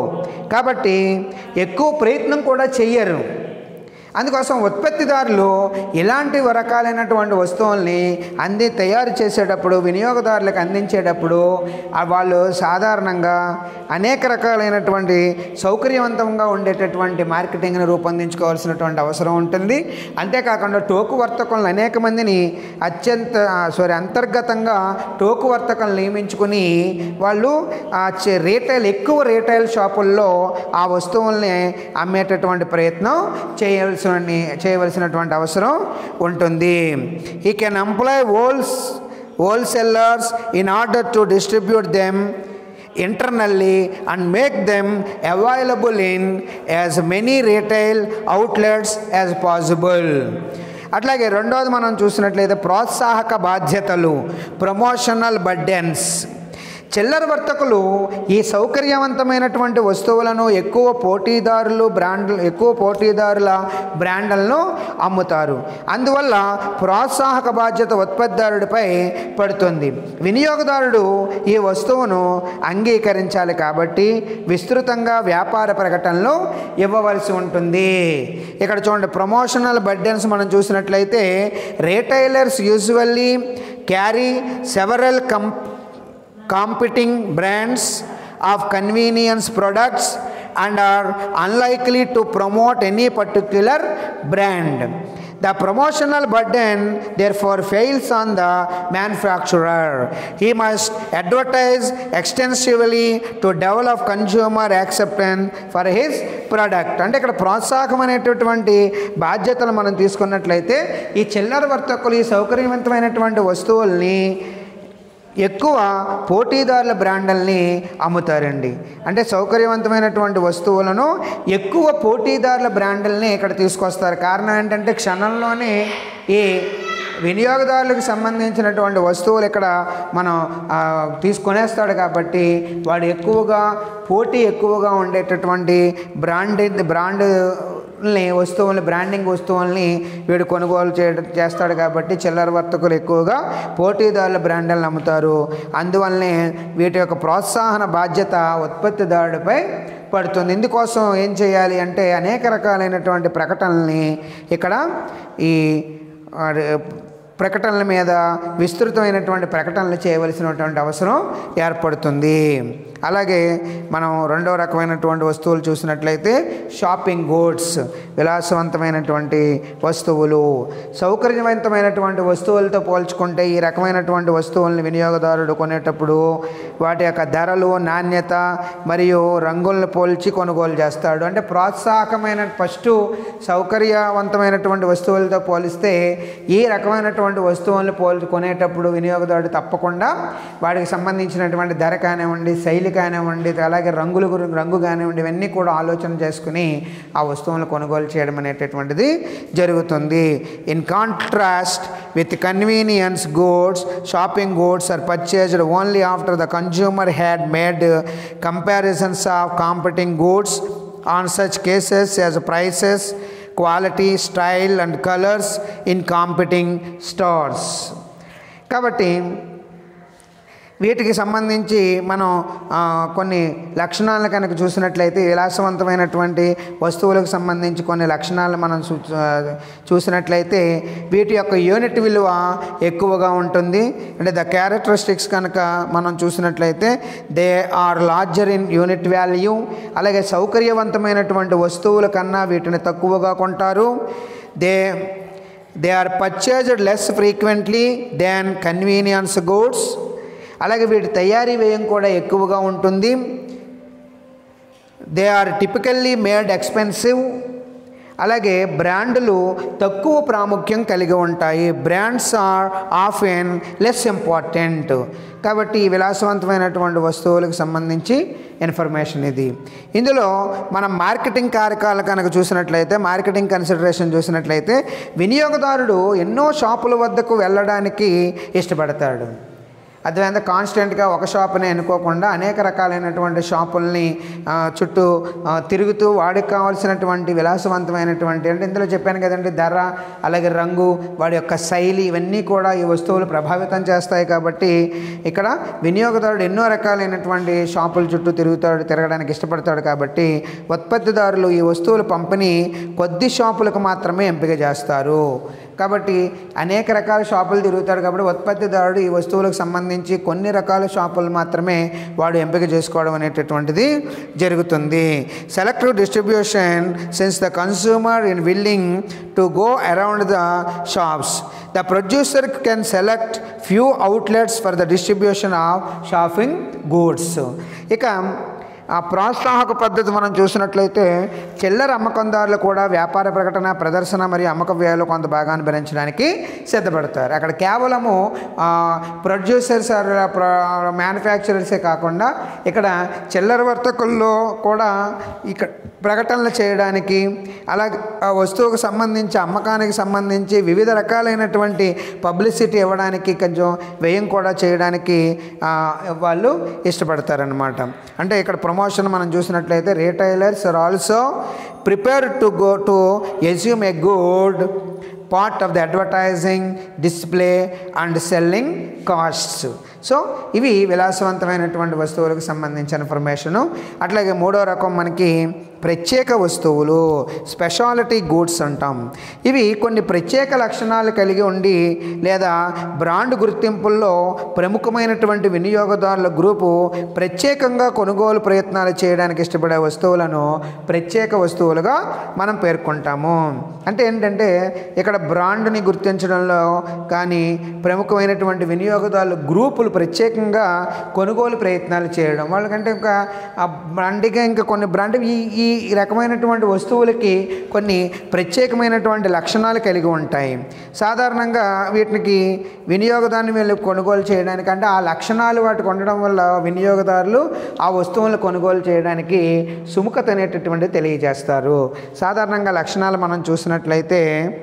కాబట్టి ఎక్కువ ప్రయత్నం కూడా చెయ్యరు అందుకోసం ఉత్పత్తిదారులు ఇలాంటి రకాలైనటువంటి వస్తువుల్ని అంది తయారు చేసేటప్పుడు వినియోగదారులకు అందించేటప్పుడు ఆ వాళ్ళు సాధారణంగా అనేక రకాలైనటువంటి సౌకర్యవంతంగా ఉండేటటువంటి మార్కెటింగ్ని రూపొందించుకోవాల్సినటువంటి అవసరం ఉంటుంది అంతేకాకుండా టోకు వర్తకులను అనేక మందిని అత్యంత సారీ అంతర్గతంగా టోకు వర్తకులను నియమించుకుని వాళ్ళు ఆ చే- రీటైల్ ఎక్కువ రీటైల్ షాపుల్లో ఆ వస్తువుల్ని అమ్మేటటువంటి ప్రయత్నం చేయవలసిన చేయవలసినటువంటి అవసరం ఉంటుంది ఈ can employ whole wholesalers in order to distribute them internally and make them available in as many retail outlets as possible అట్లాగే రెండవది మనం చూసినట్లయితే ప్రోత్సాహక బాధ్యతలు ప్రమోషనల్ బర్డెన్స్ చిల్లర వర్తకులు ఈ సౌకర్యవంతమైనటువంటి వస్తువులను ఎక్కువ పోటీదారులు బ్రాండ్లు ఎక్కువ పోటీదారుల బ్రాండ్లను అమ్ముతారు అందువల్ల ప్రోత్సాహక బాధ్యత ఉత్పత్తిదారుడిపై పడుతుంది వినియోగదారుడు ఈ వస్తువును అంగీకరించాలి కాబట్టి విస్తృతంగా వ్యాపార ప్రకటనలు ఇవ్వవలసి ఉంటుంది ఇక్కడ చూడండి ప్రమోషనల్ బర్డెన్స్ మనం చూసినట్లయితే retailers usually carry several come competing brands of convenience products and are unlikely to promote any particular brand. The promotional burden therefore fails on the manufacturer. He must advertise extensively to develop consumer acceptance for his product. అంటే ఇక్కడ ప్రోత్సాహం అనేటటువంటి బాధ్యతలు మనం తీసుకున్నట్లయితే ఈ చిల్లర వర్తకులు ఈ సౌకర్యవంతమైనటువంటి వస్తువుల్ని ఎక్కువ పోటీదారుల బ్రాండ్లని అమ్ముతారండి అంటే సౌకర్యవంతమైనటువంటి వస్తువులను ఎక్కువ పోటీదారుల బ్రాండ్లని ఇక్కడ తీసుకొస్తారు కారణం ఏంటంటే క్షణంలోనే ఈ వినియోగదారులకు సంబంధించినటువంటి వస్తువులు ఇక్కడ మనం ఆ, తీసుకొనేస్తాడు కాబట్టి వాడు ఎక్కువగా పోటీ ఎక్కువగా ఉండేటటువంటి బ్రాండెడ్ బ్రాండ్ ని వస్తువుల్ని బ్రాండింగ్ వస్తువుల్ని వీడు కొనుగోలు చేయడం చేస్తాడు కాబట్టి చిల్లర వర్తకులు ఎక్కువగా పోటీదారుల బ్రాండ్లను అమ్ముతారు అందువల్లనే వీటి యొక్క ప్రోత్సాహన బాధ్యత ఉత్పత్తిదారుడిపై పడుతుంది ఇందుకోసం ఏం చేయాలి అంటే అనేక రకాలైనటువంటి ప్రకటనల్ని ఇక్కడ ఈ ఆ, ప్రకటనల మీద విస్తృతమైనటువంటి ప్రకటనలు చేయవలసినటువంటి అవసరం ఏర్పడుతుంది అలాగే మనం రెండవ రకమైనటువంటి వస్తువులు చూసినట్లయితే షాపింగ్ గూడ్స్ విలాసవంతమైనటువంటి వస్తువులు సౌకర్యవంతమైనటువంటి వస్తువులతో పోల్చుకుంటే ఈ రకమైనటువంటి వస్తువుల్ని వినియోగదారుడు కొనేటప్పుడు వాటి యొక్క ధరలు నాణ్యత మరియు రంగులను పోల్చి కొనుగోలు చేస్తాడు అంటే ప్రోత్సాహకమైన ఫస్ట్ సౌకర్యవంతమైనటువంటి వస్తువులతో పోలిస్తే ఈ రకమైనటువంటి వస్తువులను పోల్చి కొనేటప్పుడు వినియోగదారుడు తప్పకుండా వాడికి సంబంధించినటువంటి ధర కానివ్వండి శైలి శైలి కానివ్వండి అలాగే రంగుల గురి రంగు కానివ్వండి ఇవన్నీ కూడా ఆలోచన చేసుకుని ఆ వస్తువులను కొనుగోలు చేయడం అనేటటువంటిది జరుగుతుంది in contrast with convenience goods shopping goods are purchased only after the consumer had made comparisons of competing goods on such cases as prices quality style and colours in competing stores కాబట్టి వీటికి సంబంధించి మనం ఆ, కొన్ని లక్షణాలను కనుక చూసినట్లయితే విలాసవంతమైనటువంటి వస్తువులకు సంబంధించి కొన్ని లక్షణాలను మనం చూ ఆ, చూసినట్లయితే వీటి యొక్క యూనిట్ విలువ ఎక్కువగా ఉంటుంది అంటే ద క్యారెక్టరిస్టిక్స్ కనుక మనం చూసినట్లయితే they are larger in unit value అలాగే సౌకర్యవంతమైనటువంటి వస్తువుల కన్నా వీటిని తక్కువగా కొంటారు they they are purchased less frequently than convenience goods అలాగే వీటి తయారీ వ్యయం కూడా ఎక్కువగా ఉంటుంది they are typically made expensive అలాగే బ్రాండ్లు తక్కువ ప్రాముఖ్యం కలిగి ఉంటాయి brands are often less important కాబట్టి ఈ విలాసవంతమైనటువంటి వస్తువులకు సంబంధించి ఇన్ఫర్మేషన్ ఇది ఇందులో మనం మార్కెటింగ్ కారకాలు కనుక చూసినట్లయితే మార్కెటింగ్ కన్సిడరేషన్ చూసినట్లయితే వినియోగదారుడు ఎన్నో షాపుల వద్దకు వెళ్ళడానికి ఇష్టపడతాడు అదేవిధంగా కాన్స్టెంట్గా ఒక షాపుని ఎన్నుకోకుండా అనేక రకాలైనటువంటి షాపుల్ని ఆ, చుట్టూ ఆ, తిరుగుతూ వాడికి కావాల్సినటువంటి విలాసవంతమైనటువంటి అంటే ఇందులో చెప్పాను కదండి ధర అలాగే రంగు వాడి యొక్క శైలి ఇవన్నీ కూడా ఈ వస్తువులు ప్రభావితం చేస్తాయి కాబట్టి ఇక్కడ వినియోగదారుడు ఎన్నో రకాలైనటువంటి షాపుల చుట్టూ తిరుగుతాడు తిరగడానికి ఇష్టపడతాడు కాబట్టి ఉత్పత్తిదారులు ఈ వస్తువుల పంపిణీ కొద్ది షాపులకు మాత్రమే ఎంపిక చేస్తారు కాబట్టి అనేక రకాల షాపులు తిరుగుతాడు కాబట్టి ఉత్పత్తిదారుడు ఈ వస్తువులకు సంబంధించి కొన్ని రకాల షాపులు మాత్రమే వాడు ఎంపిక చేసుకోవడం అనేటటువంటిది జరుగుతుంది selective distribution since the consumer in willing to go around the shops the producer can select few outlets for the distribution of shopping goods ఇక ఆ ప్రోత్సాహక పద్ధతి మనం చూసినట్లయితే చిల్లర అమ్మకందారులు కూడా వ్యాపార ప్రకటన ప్రదర్శన మరియు అమ్మక వ్యయాలు కొంత భాగాన్ని భరించడానికి సిద్ధపడతారు అక్కడ కేవలము ప్రొడ్యూసర్స్ మ్యానుఫ్యాక్చరర్సే కాకుండా ఇక్కడ చిల్లర వర్తకుల్లో కూడా ఇక్కడ ప్రకటనలు చేయడానికి అలాగే ఆ వస్తువుకు సంబంధించి అమ్మకానికి సంబంధించి వివిధ రకాలైనటువంటి పబ్లిసిటీ ఇవ్వడానికి కొంచెం వ్యయం కూడా చేయడానికి ఆ, వాళ్ళు ఇష్టపడతారనమాట అంటే ఇక్కడ ప్రమోషన్ మనం చూసినట్లయితే retailers are also prepare to go to assume a good part of the advertising display and selling costs so ఇవి విలాసవంతమైనటువంటి వస్తువులకు సంబంధించిన ఇన్ఫర్మేషను అట్లాగే మూడో రకం మనకి ప్రత్యేక వస్తువులు స్పెషాలిటీ గూడ్స్ అంటాం ఇవి కొన్ని ప్రత్యేక లక్షణాలు కలిగి ఉండి లేదా బ్రాండ్ గుర్తింపుల్లో ప్రముఖమైనటువంటి వినియోగదారుల గ్రూపు ప్రత్యేకంగా కొనుగోలు ప్రయత్నాలు చేయడానికి ఇష్టపడే వస్తువులను ప్రత్యేక వస్తువులుగా మనం పేర్కొంటాము అంటే ఏంటంటే ఇక్కడ బ్రాండ్ని గుర్తించడంలో కానీ ప్రముఖమైనటువంటి వినియోగదారుల గ్రూపులు ప్రత్యేకంగా కొనుగోలు ప్రయత్నాలు చేయడం వాళ్ళకంటే ఇంకా ఆ బ్రాండ్గా ఇంకా కొన్ని బ్రాండ్ ఈ ఈ రకమైనటువంటి వస్తువులకి కొన్ని ప్రత్యేకమైనటువంటి లక్షణాలు కలిగి ఉంటాయి సాధారణంగా వీటికి వినియోగదారుని వీళ్ళు కొనుగోలు చేయడానికి అంటే ఆ లక్షణాలు వాటికి ఉండడం వల్ల వినియోగదారులు ఆ వస్తువులను కొనుగోలు చేయడానికి సుముఖత అనేటటువంటిది తెలియజేస్తారు సాధారణంగా లక్షణాలు మనం చూసినట్లయితే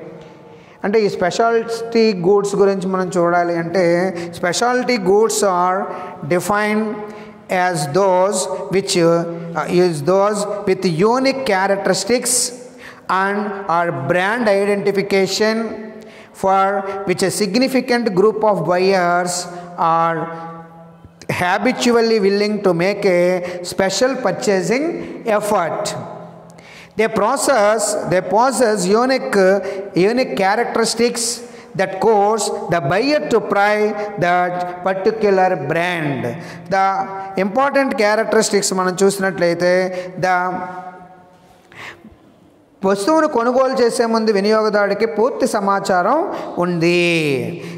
అంటే ఈ స్పెషాలిటీ గూడ్స్ గురించి మనం చూడాలి అంటే speciality goods are define as those which is those with unique characteristics and are brand identification for which a significant group of buyers are habitually willing to make a special purchasing effort they process they possess unique unique characteristics that cause the buyer to pry that particular brand the important characteristics మనం చూసినట్లయితే the వస్తువును కొనుగోలు చేసే ముందు వినియోగదారుడికి పూర్తి సమాచారం ఉంది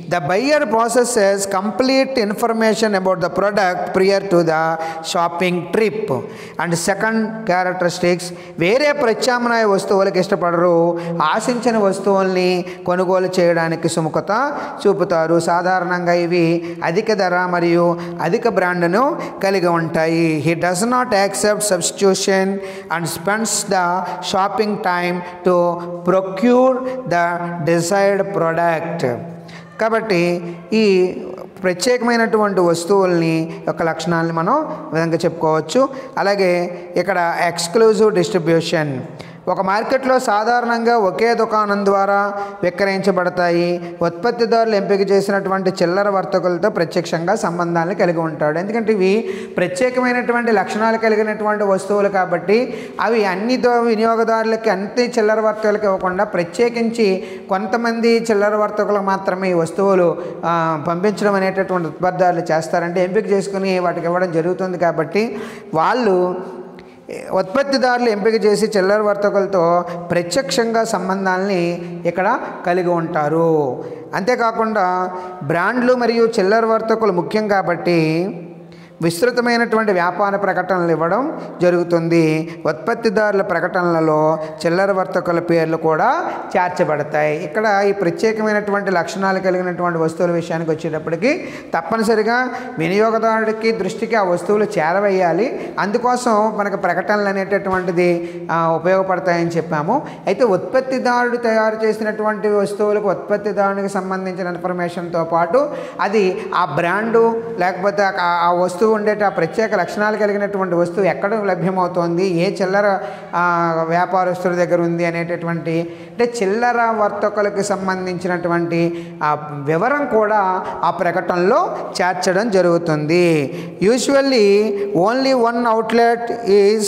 the buyer processes complete information about the product prior to the shopping trip and second characteristics వేరే ప్రత్యామ్నాయ వస్తువులకు ఇష్టపడరు ఆశించిన వస్తువుల్ని కొనుగోలు చేయడానికి సుముఖత చూపుతారు సాధారణంగా ఇవి అధిక ధర మరియు అధిక బ్రాండ్ను కలిగి ఉంటాయి he does not accept substitution and spends the shopping time to procure the decide product కాబట్టి ఈ ప్రత్యేకమైనటువంటి వస్తువుల్ని యొక్క లక్షణాలని మనం ఈ విధంగా చెప్పుకోవచ్చు అలాగే ఇక్కడ ఎక్స్క్లూజివ్ డిస్ట్రిబ్యూషన్ ఒక మార్కెట్లో సాధారణంగా ఒకే దుకాణం ద్వారా విక్రయించబడతాయి ఉత్పత్తిదారులు ఎంపిక చేసినటువంటి చిల్లర వర్తకులతో ప్రత్యక్షంగా సంబంధాలను కలిగి ఉంటాడు ఎందుకంటే ఇవి ప్రత్యేకమైనటువంటి లక్షణాలు కలిగినటువంటి వస్తువులు కాబట్టి అవి అన్ని దో- వినియోగదారులకి అన్ని చిల్లర వర్తకులకు ఇవ్వకుండా ప్రత్యేకించి కొంతమంది చిల్లర వర్తకులకు మాత్రమే ఈ వస్తువులు ఆ, పంపించడం అనేటటువంటి ఉత్పత్తిదారులు చేస్తారంటే ఎంపిక చేసుకుని వాటికి ఇవ్వడం జరుగుతుంది కాబట్టి వాళ్ళు ఉత్పత్తిదారులు ఎంపిక చేసి చిల్లర వర్తకులతో ప్రత్యక్షంగా సంబంధాలని ఇక్కడ కలిగి ఉంటారు అంతేకాకుండా బ్రాండ్లు మరియు చిల్లర వర్తకులు ముఖ్యం కాబట్టి విస్తృతమైనటువంటి వ్యాపార ప్రకటనలు ఇవ్వడం జరుగుతుంది ఉత్పత్తిదారుల ప్రకటనలలో చిల్లర వర్తకుల పేర్లు కూడా చేర్చబడతాయి ఇక్కడ ఈ ప్రత్యేకమైనటువంటి లక్షణాలు కలిగినటువంటి వస్తువుల విషయానికి వచ్చేటప్పటికి తప్పనిసరిగా వినియోగదారుడికి దృష్టికి ఆ వస్తువులు చేరవేయాలి అందుకోసం మనకు ప్రకటనలు అనేటటువంటిది ఆ, ఉపయోగపడతాయని చెప్పాము అయితే ఉత్పత్తిదారుడు తయారు చేసినటువంటి వస్తువులకు ఉత్పత్తిదారునికి సంబంధించిన ఇన్ఫర్మేషన్తో పాటు అది ఆ బ్రాండు లేకపోతే ఆ ఆ వస్తువు ఉండేట ఆ ప్రత్యేక లక్షణాలు కలిగినటువంటి వస్తువు ఎక్కడ లభ్యమవుతోంది ఏ చిల్లర ఆ, వ్యాపారస్తుల దగ్గర ఉంది అనేటటువంటి అంటే చిల్లర వర్తకులకు సంబంధించినటువంటి ఆ వివరం కూడా ఆ ప్రకటనలో చేర్చడం జరుగుతుంది usually only one outlet is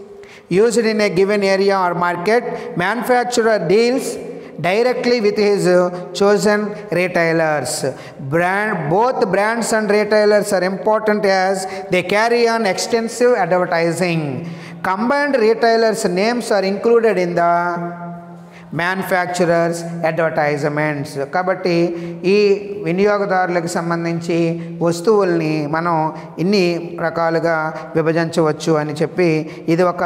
used in a given area or market manufacturer deals directly with his uh, chosen retailers brand both brands and retailers are important as they carry on extensive advertising combined retailers names are included in the manufacturer's advertisements కాబట్టి ఈ వినియోగదారులకు సంబంధించి వస్తువుల్ని మనం ఇన్ని రకాలుగా విభజించవచ్చు అని చెప్పి ఇది ఒక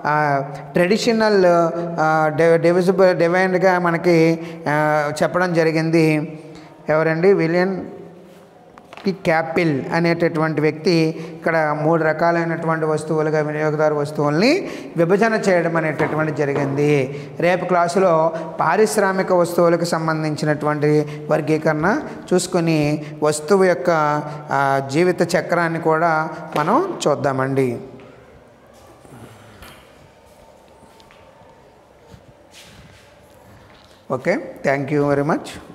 ట్రెడిషనల్ డివిజిబుల్ డివైన్గా మనకి ఆ, చెప్పడం జరిగింది ఎవరండి విలియన్ కి క్యాపిల్ అనేటటువంటి వ్యక్తి ఇక్కడ మూడు రకాలైనటువంటి వస్తువులుగా వినియోగదారు వస్తువుల్ని విభజన చేయడం అనేటటువంటి జరిగింది రేపు క్లాసులో పారిశ్రామిక వస్తువులకు సంబంధించినటువంటి వర్గీకరణ చూసుకొని వస్తువు యొక్క ఆ, జీవిత చక్రాన్ని కూడా మనం చూద్దామండి okay thank you very much